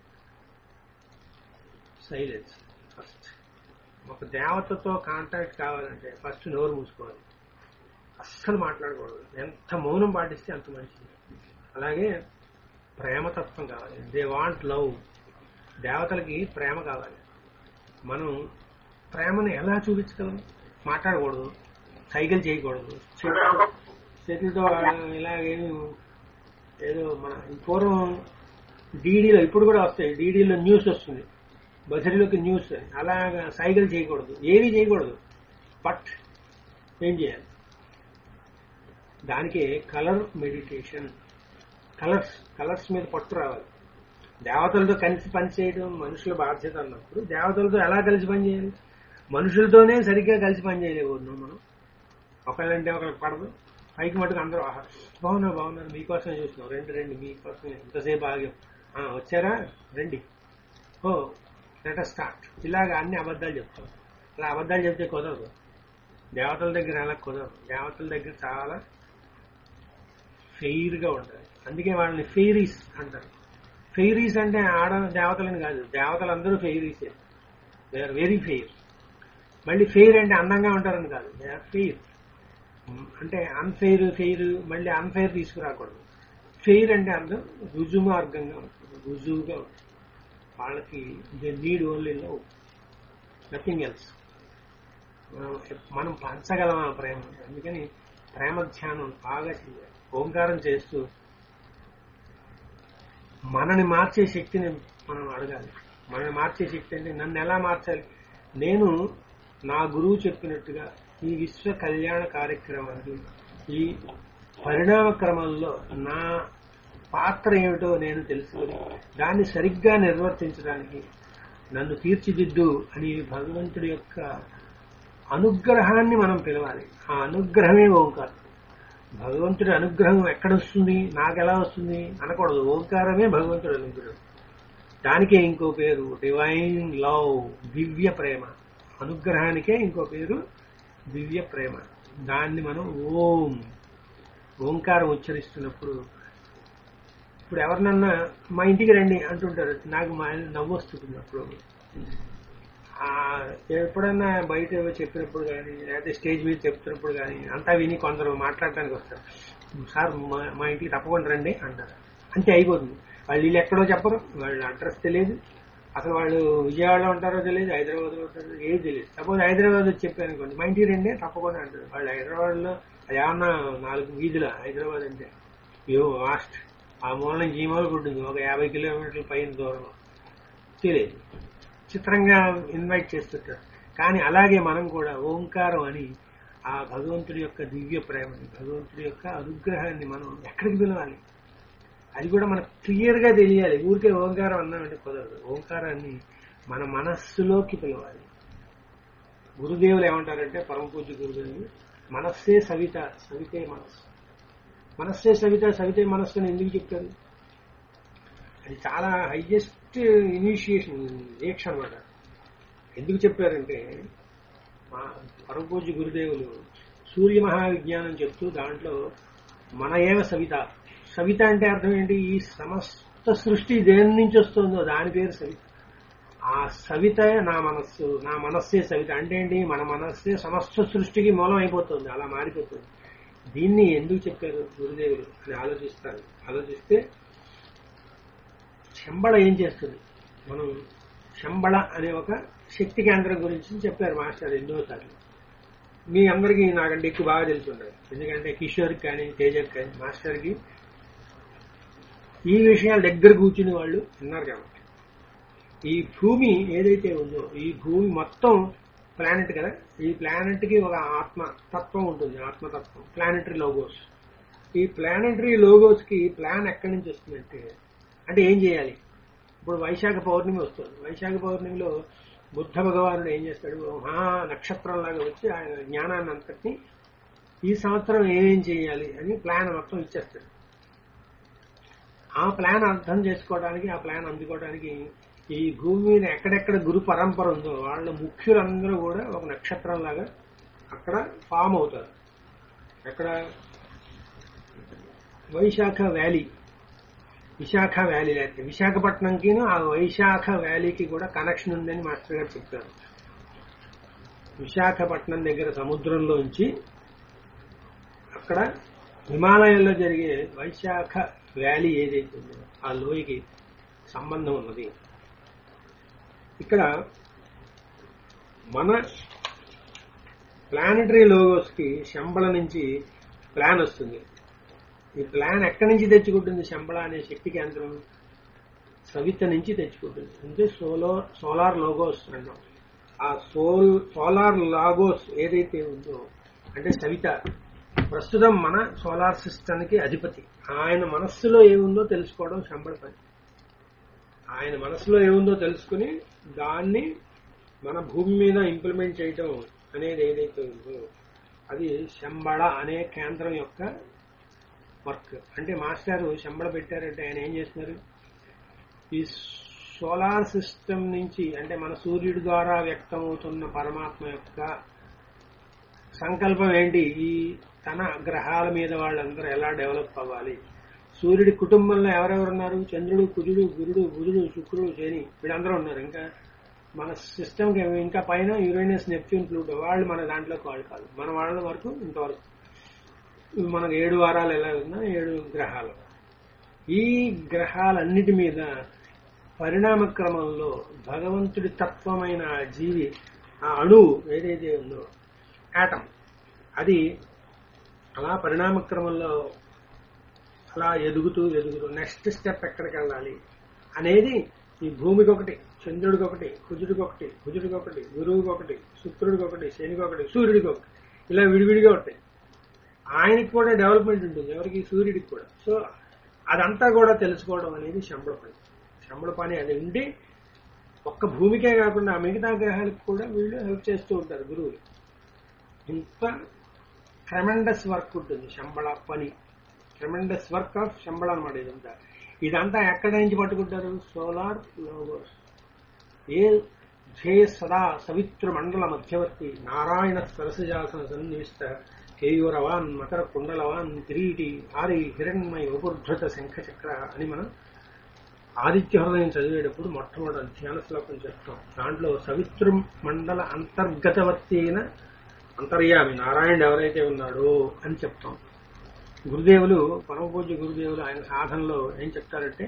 సైలెన్స్ ఫస్ట్ ఒక దేవతతో కాంటాక్ట్ కావాలంటే ఫస్ట్ నోరు మూసుకోవాలి అస్సలు మాట్లాడకూడదు ఎంత మౌనం పాటిస్తే అంత మంచిది అలాగే ప్రేమతత్వం కావాలి దే వాంట్ లవ్ దేవతలకి ప్రేమ కావాలి మనం ప్రేమను ఎలా చూపించగలం మాట్లాడకూడదు సైకిల్ చేయకూడదు చేతులతో- చేతులతో ఇలాగేమి ఏదో మన పూర్వం డీడీలో ఇప్పుడు కూడా వస్తాయి డీడీలో న్యూస్ వస్తుంది బజరీలోకి న్యూస్ అని అలాగా సైకిల్ చేయకూడదు ఏవి చేయకూడదు బట్ ఏం చేయాలి దానికి కలర్ మెడిటేషన్ కలర్స్ కలర్స్ మీద పట్టు రావాలి దేవతలతో కలిసి పనిచేయడం మనుషుల బాధ్యత అన్నప్పుడు దేవతలతో ఎలా కలిసి పనిచేయాలి మనుషులతోనే సరిగ్గా కలిసి పనిచేయలేకపోతున్నాం మనం ఒకళ్ళంటే ఒకరికి పడదు పైకి మటుకు అందరూ ఆహా బాగున్నారు బాగున్నారు మీకోసం చూస్తున్నాం రండి రండి మీకోసం ఇంతసేపు ఆగాం ఆ, వచ్చారా రండి ఓ లెట్ స్టార్ట్ ఇలాగ అన్ని అబద్ధాలు చెప్తాం అలా అబద్ధాలు చెప్తే కుదరదు దేవతల దగ్గర అలా కుదరదు దేవతల దగ్గర చాలా ఫెయిర్ గా ఉండాలి అందుకే వాళ్ళని ఫెయిరీస్ అంటారు ఫెయిరీస్ అంటే ఆడ దేవతలని కాదు దేవతలందరూ ఫెయిరీసే దే ఆర్ వెరీ ఫెయిర్ మళ్ళీ ఫెయిర్ అంటే అందంగా ఉంటారని కాదు దే ఆర్ ఫెయిర్ అంటే అన్ఫెయిర్ ఫెయిర్ మళ్ళీ అన్ఫెయిర్ తీసుకురాకూడదు ఫెయిర్ అంటే అర్థం రుజుమార్గంగా ఉంటుంది రుజువుగా ఉంటుంది వాళ్ళకి they need only love nothing else మనం పంచగలం ఆ ప్రేమ అందుకని ప్రేమ ధ్యానం బాగా చేయాలి ఓంకారం చేస్తూ మనని మార్చే శక్తిని మనం అడగాలి మనని మార్చే శక్తి అంటే నన్ను ఎలా మార్చాలి నేను నా గురువు చెప్పినట్టుగా ఈ విశ్వ కళ్యాణ కార్యక్రమాన్ని ఈ పరిణామ క్రమంలో నా పాత్ర ఏమిటో నేను తెలుసుకొని దాన్ని సరిగ్గా నిర్వర్తించడానికి నన్ను తీర్చిదిద్దు అని భగవంతుడి యొక్క అనుగ్రహాన్ని మనం పిలవాలి ఆ అనుగ్రహమే ఓంకారం భగవంతుడి అనుగ్రహం ఎక్కడొస్తుంది నాకెలా వస్తుంది అనకూడదు ఓంకారమే భగవంతుడి అనుగ్రహం దానికే ఇంకో పేరు డివైన్ లవ్ దివ్య ప్రేమ అనుగ్రహానికే ఇంకో పేరు దివ్య ప్రేమ దాన్ని మనం ఓం ఓంకారం ఉచ్చరిస్తున్నప్పుడు ఇప్పుడు ఎవరినన్నా మా ఇంటికి రండి అంటుంటారు నాకు మా నవ్వు వస్తుంది అప్పుడు ఆ, ఎప్పుడన్నా బయట ఏవో చెప్పినప్పుడు కానీ లేకపోతే స్టేజ్ మీద చెప్తున్నప్పుడు కానీ అంతా విని కొందరు మాట్లాడటానికి వస్తారు సార్ మా- మా ఇంటికి తప్పకుండా రండి అంటారు అంతే అయిపోతుంది వాళ్ళు వీళ్ళు ఎక్కడో చెప్పరు వాళ్ళ అడ్రస్ తెలియదు అసలు వాళ్ళు విజయవాడలో ఉంటారో తెలియదు హైదరాబాద్లో ఉంటారో ఏది తెలియదు సపోజ్ హైదరాబాద్ వచ్చి చెప్పాను అనుకోండి మా ఇంటి రండి తప్పకుండా అంటారు వాళ్ళు హైదరాబాద్లో అది ఏమన్నా నాలుగు వీధుల హైదరాబాద్ అంటే యో వాస్ట్ ఆ మూల నుంచి ఈ మూలకు ఉంటుంది ఒక యాభై కిలోమీటర్ల పైన దూరం తెలియదు చిత్రంగా ఇన్వైట్ చేస్తుంటారు కానీ అలాగే మనం కూడా ఓంకారం అని ఆ భగవంతుడి యొక్క దివ్య ప్రేమని భగవంతుడి యొక్క అనుగ్రహాన్ని మనం ఎక్కడికి పిలవాలి అది కూడా మనకు క్లియర్ గా తెలియాలి ఊరికే ఓంకారం అన్నామంటే కుదరదు ఓంకారాన్ని మన మనస్సులోకి పిలవాలి గురుదేవులు ఏమంటారంటే పరమ పూజ్య గురుదేవులు మనస్సే సవిత సవితే మనస్సు మనస్సే సవిత సవితే మనస్సు అని ఎందుకు చెప్తారు అది చాలా హైయెస్ట్ ఇనిషియేషన్ దీక్ష అనమాట ఎందుకు చెప్పారంటే మా పరమ పూజ్య గురుదేవులు సూర్య మహావిజ్ఞానం చెప్తూ దాంట్లో మన ఏవ సవిత సవిత అంటే అర్థం ఏంటి ఈ సమస్త సృష్టి దేని నుంచి వస్తుందో దాని పేరు సవిత ఆ సవిత నా మనస్సు నా మనస్సే సవిత అంటే ఏంటి మన మనస్సే సమస్త సృష్టికి మూలం అయిపోతుంది అలా మారిపోతుంది దీన్ని ఎందుకు చెప్పారు గురుదేవులు అని ఆలోచిస్తారు ఆలోచిస్తే శంబళ ఏం చేస్తుంది మనం శంబళ అనే ఒక శక్తి కేంద్రం గురించి చెప్పారు మాస్టర్ ఎన్నోసార్లు మీ అందరికీ నాకంటే ఎక్కువ బాగా తెలుసుండదు ఎందుకంటే కిషోర్కి కానీ తేజకి కానీ మాస్టర్కి ఈ విషయాలు దగ్గర కూర్చుని వాళ్ళు ఉన్నారు కాబట్టి ఈ భూమి ఏదైతే ఉందో ఈ భూమి మొత్తం ప్లానెట్ కదా ఈ ప్లానెట్ కి ఒక ఆత్మ తత్వం ఉంటుంది ఆత్మతత్వం ప్లానెటరీ లోగోస్ ఈ ప్లానెటరీ లోగోస్ కి ప్లాన్ ఎక్కడి నుంచి వస్తుందంటే అంటే ఏం చేయాలి ఇప్పుడు వైశాఖ పౌర్ణమి వస్తుంది వైశాఖ పౌర్ణమిలో బుద్ధ భగవానుడు ఏం చేస్తాడు మహా నక్షత్రంలాగా వచ్చి ఆయన జ్ఞానాన్ని అంతటిని ఈ సంవత్సరం ఏమేం చేయాలి అని ప్లాన్ మొత్తం ఇచ్చేస్తాడు ఆ ప్లాన్ అర్థం చేసుకోవడానికి ఆ ప్లాన్ అందుకోవడానికి ఈ భూమి మీద ఎక్కడెక్కడ గురు పరంపర ఉందో వాళ్ళ ముఖ్యులందరూ కూడా ఒక నక్షత్రం లాగా అక్కడ ఫామ్ అవుతారు ఎక్కడ వైశాఖ వ్యాలీ విశాఖ వ్యాలీ లేకపోతే విశాఖపట్నంకి ఆ వైశాఖ వ్యాలీకి కూడా కనెక్షన్ ఉందని మాస్టర్ గారు చెప్పారు విశాఖపట్నం దగ్గర సముద్రంలోంచి అక్కడ హిమాలయంలో జరిగే వైశాఖ వ్యాలీ ఏదైతే ఉందో ఆ లోయకి సంబంధం ఉన్నది ఇక్కడ మన ప్లానటరీ లోగోస్ కి శంబళ నుంచి ప్లాన్ వస్తుంది ఈ ప్లాన్ ఎక్కడి నుంచి తెచ్చుకుంటుంది శంబళ అనే శక్తి కేంద్రం సవిత నుంచి తెచ్చుకుంటుంది అంటే సోలో సోలార్ లోగోస్ అంటాం ఆ సోల్ సోలార్ లాగోస్ ఏదైతే ఉందో అంటే సవిత ప్రస్తుతం మన సోలార్ సిస్టమ్ కి అధిపతి ఆయన మనస్సులో ఏముందో తెలుసుకోవడం శంబళ పని ఆయన మనసులో ఏముందో తెలుసుకుని దాన్ని మన భూమి మీద ఇంప్లిమెంట్ చేయటం అనేది ఏదైతే ఉందో అది శంబళ అనే కేంద్రం యొక్క వర్క్ అంటే మాస్టర్ శంబళ పెట్టారంటే ఆయన ఏం చేస్తున్నారు ఈ సోలార్ సిస్టమ్ నుంచి అంటే మన సూర్యుడి ద్వారా వ్యక్తమవుతున్న పరమాత్మ యొక్క సంకల్పం ఏంటి ఈ తన గ్రహాల మీద వాళ్ళందరూ ఎలా డెవలప్ అవ్వాలి సూర్యుడి కుటుంబంలో ఎవరెవరు ఉన్నారు చంద్రుడు కుజుడు గురుడు బుధుడు శుక్రుడు శని వీళ్ళందరూ ఉన్నారు ఇంకా మన సిస్టమ్ కి ఇంకా పైన యురేనస్ నెప్ట్యూన్ ప్లూటో వాళ్ళు మన దాంట్లోకి వాళ్ళు కాదు మన వాళ్ళ వరకు ఇంతవరకు మనకు ఏడు వారాలు ఎలా ఉన్నా ఏడు గ్రహాలు ఈ గ్రహాలన్నిటి మీద పరిణామ క్రమంలో భగవంతుడి తత్వమైన ఆ జీవి ఆ అణువు ఏదైతే ఉందో ఆటం అది అలా పరిణామ క్రమంలో అలా ఎదుగుతూ ఎదుగుతూ నెక్స్ట్ స్టెప్ ఎక్కడికి వెళ్ళాలి అనేది ఈ భూమికి ఒకటి చంద్రుడికి ఒకటి కుజుడికి ఒకటి కుజుడికి ఒకటి గురువుకి ఒకటి శుక్రుడికి ఒకటి శనికి ఒకటి సూర్యుడికి ఒకటి ఇలా విడివిడిగా ఉంటాయి ఆయనకి కూడా డెవలప్మెంట్ ఉంటుంది ఎవరికి సూర్యుడికి కూడా సో అదంతా కూడా తెలుసుకోవడం అనేది శంబళ పని శంబళ పని అది ఉండి ఒక్క భూమికే కాకుండా మిగతా గ్రహాలకు కూడా వీళ్ళు హెల్ప్ చేస్తూ ఉంటారు గురువులు ఇంత ట్రెమెండస్ వర్క్ ఉంటుంది శంబళ పని ట్రెమెండస్ వర్క్ ఆఫ్ శంబళ అనమాట ఇదంతా ఇదంతా ఎక్కడి నుంచి పట్టుకుంటారు సోలార్ లోగోస్ ఏ ధ్యేయ సదా సవిత్ర మండల మధ్యవర్తి నారాయణ సరసజాసన సన్నివిష్ట కేయూరవాన్ మకర కుండలవాన్ కిరీటి ఆరి హిరణ్మయ ఉపృద్ధత శంఖచక్ర అని మనం ఆదిత్య హృదయం చదివేటప్పుడు మొట్టమొదటి ధ్యాన శ్లోకం చెప్తాం దాంట్లో సవితృ మండల అంతర్గతవర్తి అయిన అంతర్యామి నారాయణుడు ఎవరైతే ఉన్నాడో అని చెప్తాం గురుదేవులు పరమపూజ్య గురుదేవులు ఆయన సాధనలో ఏం చెప్తారంటే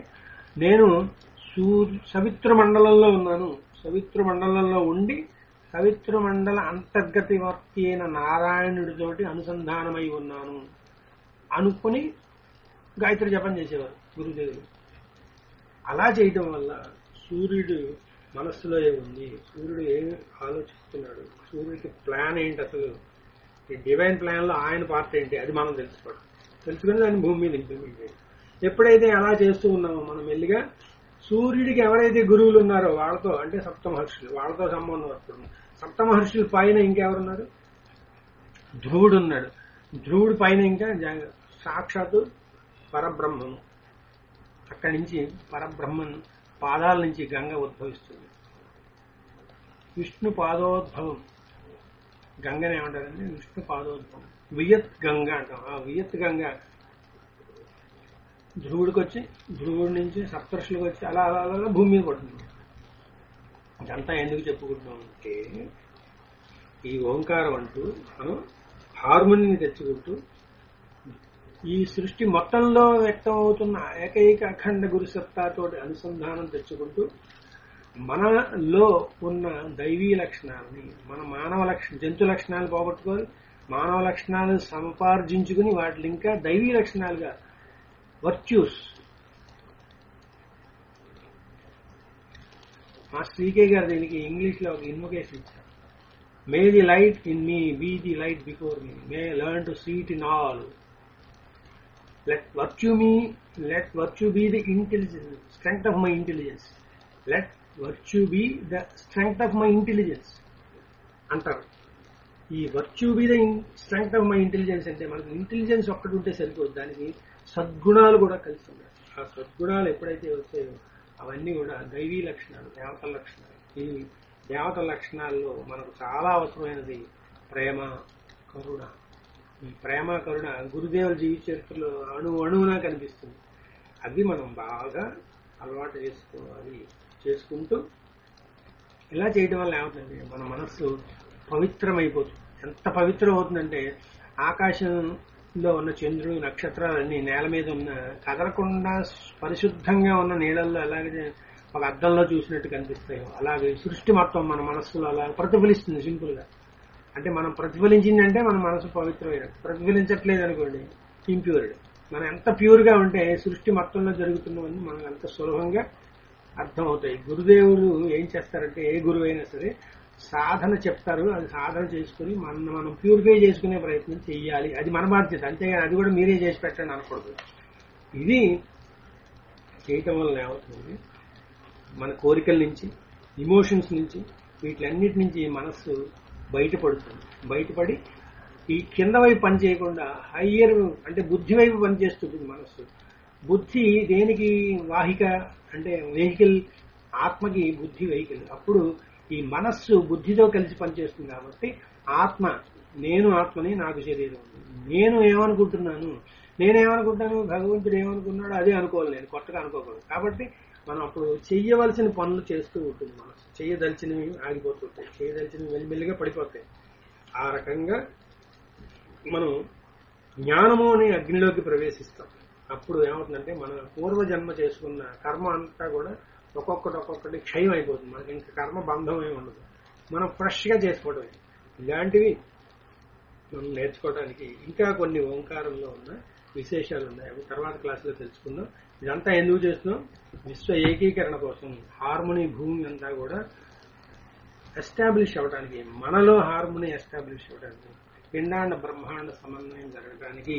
నేను సూర్ సవిత్ర మండలంలో ఉన్నాను సవిత్ర మండలంలో ఉండి సవిత్ర మండల అంతర్గతివర్తి అయిన నారాయణుడితోటి అనుసంధానమై ఉన్నాను అనుకుని గాయత్రి జపం చేసేవారు గురుదేవులు అలా చేయటం వల్ల సూర్యుడు మనస్సులో ఏముంది సూర్యుడు ఏమి ఆలోచిస్తున్నాడు సూర్యుడికి ప్లాన్ ఏంటి అసలు ఈ డివైన్ ప్లాన్ లో ఆయన పార్ట్ ఏంటి అది మనం తెలుసుకోవడం తెలుసుకుని దాన్ని భూమి మీద ఇంప్లిమెంట్ చేయాలి ఎప్పుడైతే అలా చేస్తూ ఉన్నామో మనం మెల్లిగా సూర్యుడికి ఎవరైతే గురువులు ఉన్నారో వాళ్ళతో అంటే సప్తమహర్షులు వాళ్ళతో సంబంధం వస్తుంది సప్తమహర్షుల పైన ఇంకెవరున్నారు ధ్రువుడు ఉన్నాడు ధ్రువుడి పైన ఇంకా జా- సాక్షాత్తు పరబ్రహ్మము అక్కడి నుంచి పరబ్రహ్మం పాదాల నుంచి గంగ ఉద్భవిస్తుంది విష్ణు పాదోద్భవం గంగని ఏమంటారంటే విష్ణు పాదోద్భవం వియత్ గంగ అంటాం ఆ వియత్ గంగ ధ్రువుడికి వచ్చి ధ్రువుడి నుంచి సప్తర్షులకు వచ్చి అలా అలా అలా అలా భూమి మీద పడుతుంది ఇదంతా ఎందుకు చెప్పుకుంటున్నాం అంటే ఈ ఓంకారం అంటూ మనం హార్మోనిని తెచ్చుకుంటూ ఈ సృష్టి మొత్తంలో వ్యక్తం అవుతున్న ఏకైక అఖండ గురు సత్తాతోటి అనుసంధానం తెచ్చుకుంటూ మనలో ఉన్న దైవీ లక్షణాలని మన మానవ లక్షణ జంతు లక్షణాలు పోగొట్టుకొని మానవ లక్షణాలు సంపార్జించుకుని వాటిని ఇంకా దైవీ లక్షణాలుగా వర్చ్యూస్ మా శ్రీకే గారు దీనికి ఇంగ్లీష్ లో ఒక ఇన్వకేషన్ ఇచ్చారు may the light in me be the light before me may learn to see it in all let virtue me let virtue be the intelligence strength of my intelligence let virtue be the strength of my intelligence అంటారు ఈ virtue be the strength of my intelligence అంటే మనకు intelligence ఒక్కటి ఉంటే సరిపోదు దానికి సద్గుణాలు కూడా కలిసి ఉండాలి ఆ సద్గుణాలు ఎప్పుడైతే వస్తాయో అవన్నీ కూడా దైవీ లక్షణాలు దేవతల లక్షణాలు ఈ దేవతల లక్షణాల్లో మనకు చాలా అవసరమైనది ప్రేమ కరుణ ఈ ప్రేమ కరుణ గురుదేవుల జీవిత చరిత్రలో అణు అణువునా కనిపిస్తుంది అవి మనం బాగా అలవాటు చేసుకోవాలి చేసుకుంటూ ఇలా చేయడం వల్ల ఏమవుతుంది మన మనస్సు పవిత్రమైపోతుంది ఎంత పవిత్రం అవుతుందంటే ఆకాశంలో ఉన్న చంద్రుడు నక్షత్రాలన్నీ నేల మీద ఉన్న కదలకుండా పరిశుద్ధంగా ఉన్న నీళ్ళల్లో అలాగే ఒక అద్దంలో చూసినట్టు కనిపిస్తాయో అలాగే సృష్టి మొత్తం మన మనస్సులో అలా ప్రతిఫలిస్తుంది సింపుల్ గా అంటే మనం ప్రతిఫలించిందంటే మన మనసు పవిత్రమైన ప్రతిఫలించట్లేదు అనుకోండి ఇంప్యూర్డ్ మనం ఎంత ప్యూర్ గా ఉంటే సృష్టి మొత్తంలో జరుగుతున్నవన్నీ మనకు అంత సులభంగా అర్థమవుతాయి గురుదేవులు ఏం చేస్తారంటే ఏ గురువు అయినా సరే సాధన చెప్తారు అది సాధన చేసుకుని మనం మనం ప్యూరిఫై చేసుకునే ప్రయత్నం చెయ్యాలి అది మన బాధ్యత అంతేగాని అది కూడా మీరే చేసి పెట్టండి అనకూడదు ఇది చేయటం వల్ల ఏమవుతుంది మన కోరికల నుంచి ఇమోషన్స్ నుంచి వీటిలన్నిటి నుంచి మనస్సు బయటపడుతుంది బయటపడి ఈ కింద వైపు పని చేయకుండా హయ్యర్ అంటే బుద్ధి వైపు పనిచేస్తుంది మనస్సు బుద్ధి దేనికి వాహిక అంటే వెహికల్ ఆత్మకి బుద్ధి వెహికల్ అప్పుడు ఈ మనస్సు బుద్ధితో కలిసి పనిచేస్తుంది కాబట్టి ఆత్మ నేను ఆత్మని నాకు శరీరం ఉంది. నేను ఏమనుకుంటున్నాను నేనేమనుకుంటాను భగవంతుడు ఏమనుకున్నాడు అదే అనుకోవాలి నేను కొత్తగా అనుకోకూడదు కాబట్టి మనం అప్పుడు చెయ్యవలసిన పనులు చేస్తూ ఉంటుంది మనసు చేయదలిచినవి ఆగిపోతుంటాయి చేయదలిచినవి మెల్లిమెల్లిగా పడిపోతాయి ఆ రకంగా మనం జ్ఞానము అనే అగ్నిలోకి ప్రవేశిస్తాం అప్పుడు ఏమవుతుందంటే మన పూర్వజన్మ చేసుకున్న కర్మ అంతా కూడా ఒక్కొక్కటి ఒక్కొక్కటి క్షయం అయిపోతుంది మనకి ఇంకా కర్మ బంధం ఏమి ఉండదు మనం ఫ్రెష్ గా చేసుకోవడమే ఇలాంటివి మనం నేర్చుకోవడానికి ఇంకా కొన్ని ఓంకారంలో ఉన్న విశేషాలు ఉన్నాయి అవి తర్వాత క్లాసులో తెలుసుకుందాం ఇదంతా ఎందుకు చేస్తున్నాం విశ్వ ఏకీకరణ కోసం హార్మోని భూమి అంతా కూడా ఎస్టాబ్లిష్ అవ్వడానికి మనలో హార్మోని ఎస్టాబ్లిష్ అవ్వడానికి పిండాండ బ్రహ్మాండ సమన్వయం జరగడానికి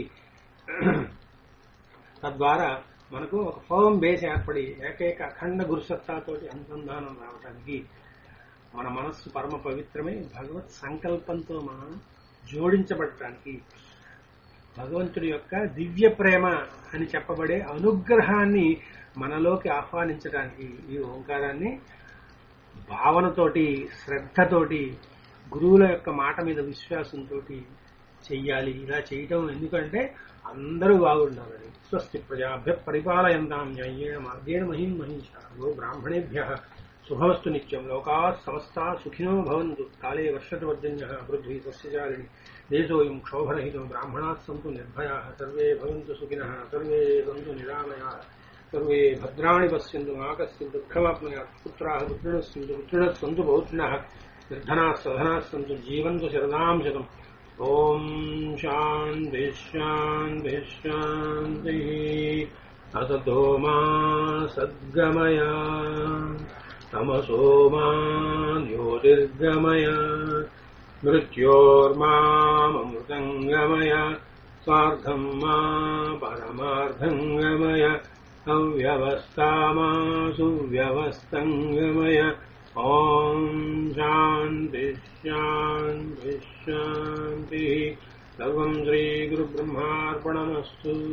తద్వారా మనకు ఒక ఫర్మ్ బేస్ ఏర్పడి ఏకైక అఖండ గురుసత్తాతోటి అనుసంధానం రావడానికి మన మనస్సు పరమ పవిత్రమై భగవత్ సంకల్పంతో మనం జోడించబడటానికి భగవంతుడి యొక్క దివ్య ప్రేమ అని చెప్పబడే అనుగ్రహాన్ని మనలోకి ఆహ్వానించడానికి ఈ ఓంకారాన్ని భావనతోటి శ్రద్ధతోటి గురువుల యొక్క మాట మీద విశ్వాసంతో చెయ్యాలి ఇలా చేయటం ఎందుకంటే అందరూ బాగుండాలని స్వస్తి ప్రజాభ్య పరిపాలయంతాం న్యాయేణ మార్గేణ మహిం మహిష గో బ్రాహ్మణేభ్య శుభమస్తు నిత్యం లోకా సమస్తా సుఖినో భవంతు కాలే వర్షతవర్జన్య పృథ్వీ సస్యజాలిని దేశోయం క్షోభరహితం బ్రాహ్మణా సంతు నిర్భయా సర్వే భవంతు సుఖినః సర్వే సంతు నిరామయా सर्वे भद्राणि पश्यन्तु मा कश्चित् दुःखमाप्नुयात् पुत्राः पुत्रिणः सन्तु पुत्रिणः सन्तु पौत्रिणः निर्धनाः सधनाः सन्तु जीवन्तु शरदां शतम् ॐ शान्तिः शान्तिः शान्तिः असतो मा सद्गमय तमसो मा ज्योतिर्गमय मृत्योर्माममृतङ्गमय स्वार्थम् मा परमार्थङ्गमय अव्यवस्था मा सुव्यवस्थङ्गमय ॐ शान्तिः शान्तिः शान्तिः सर्वम् श्रीगुरुब्रह्मार्पणमस्तु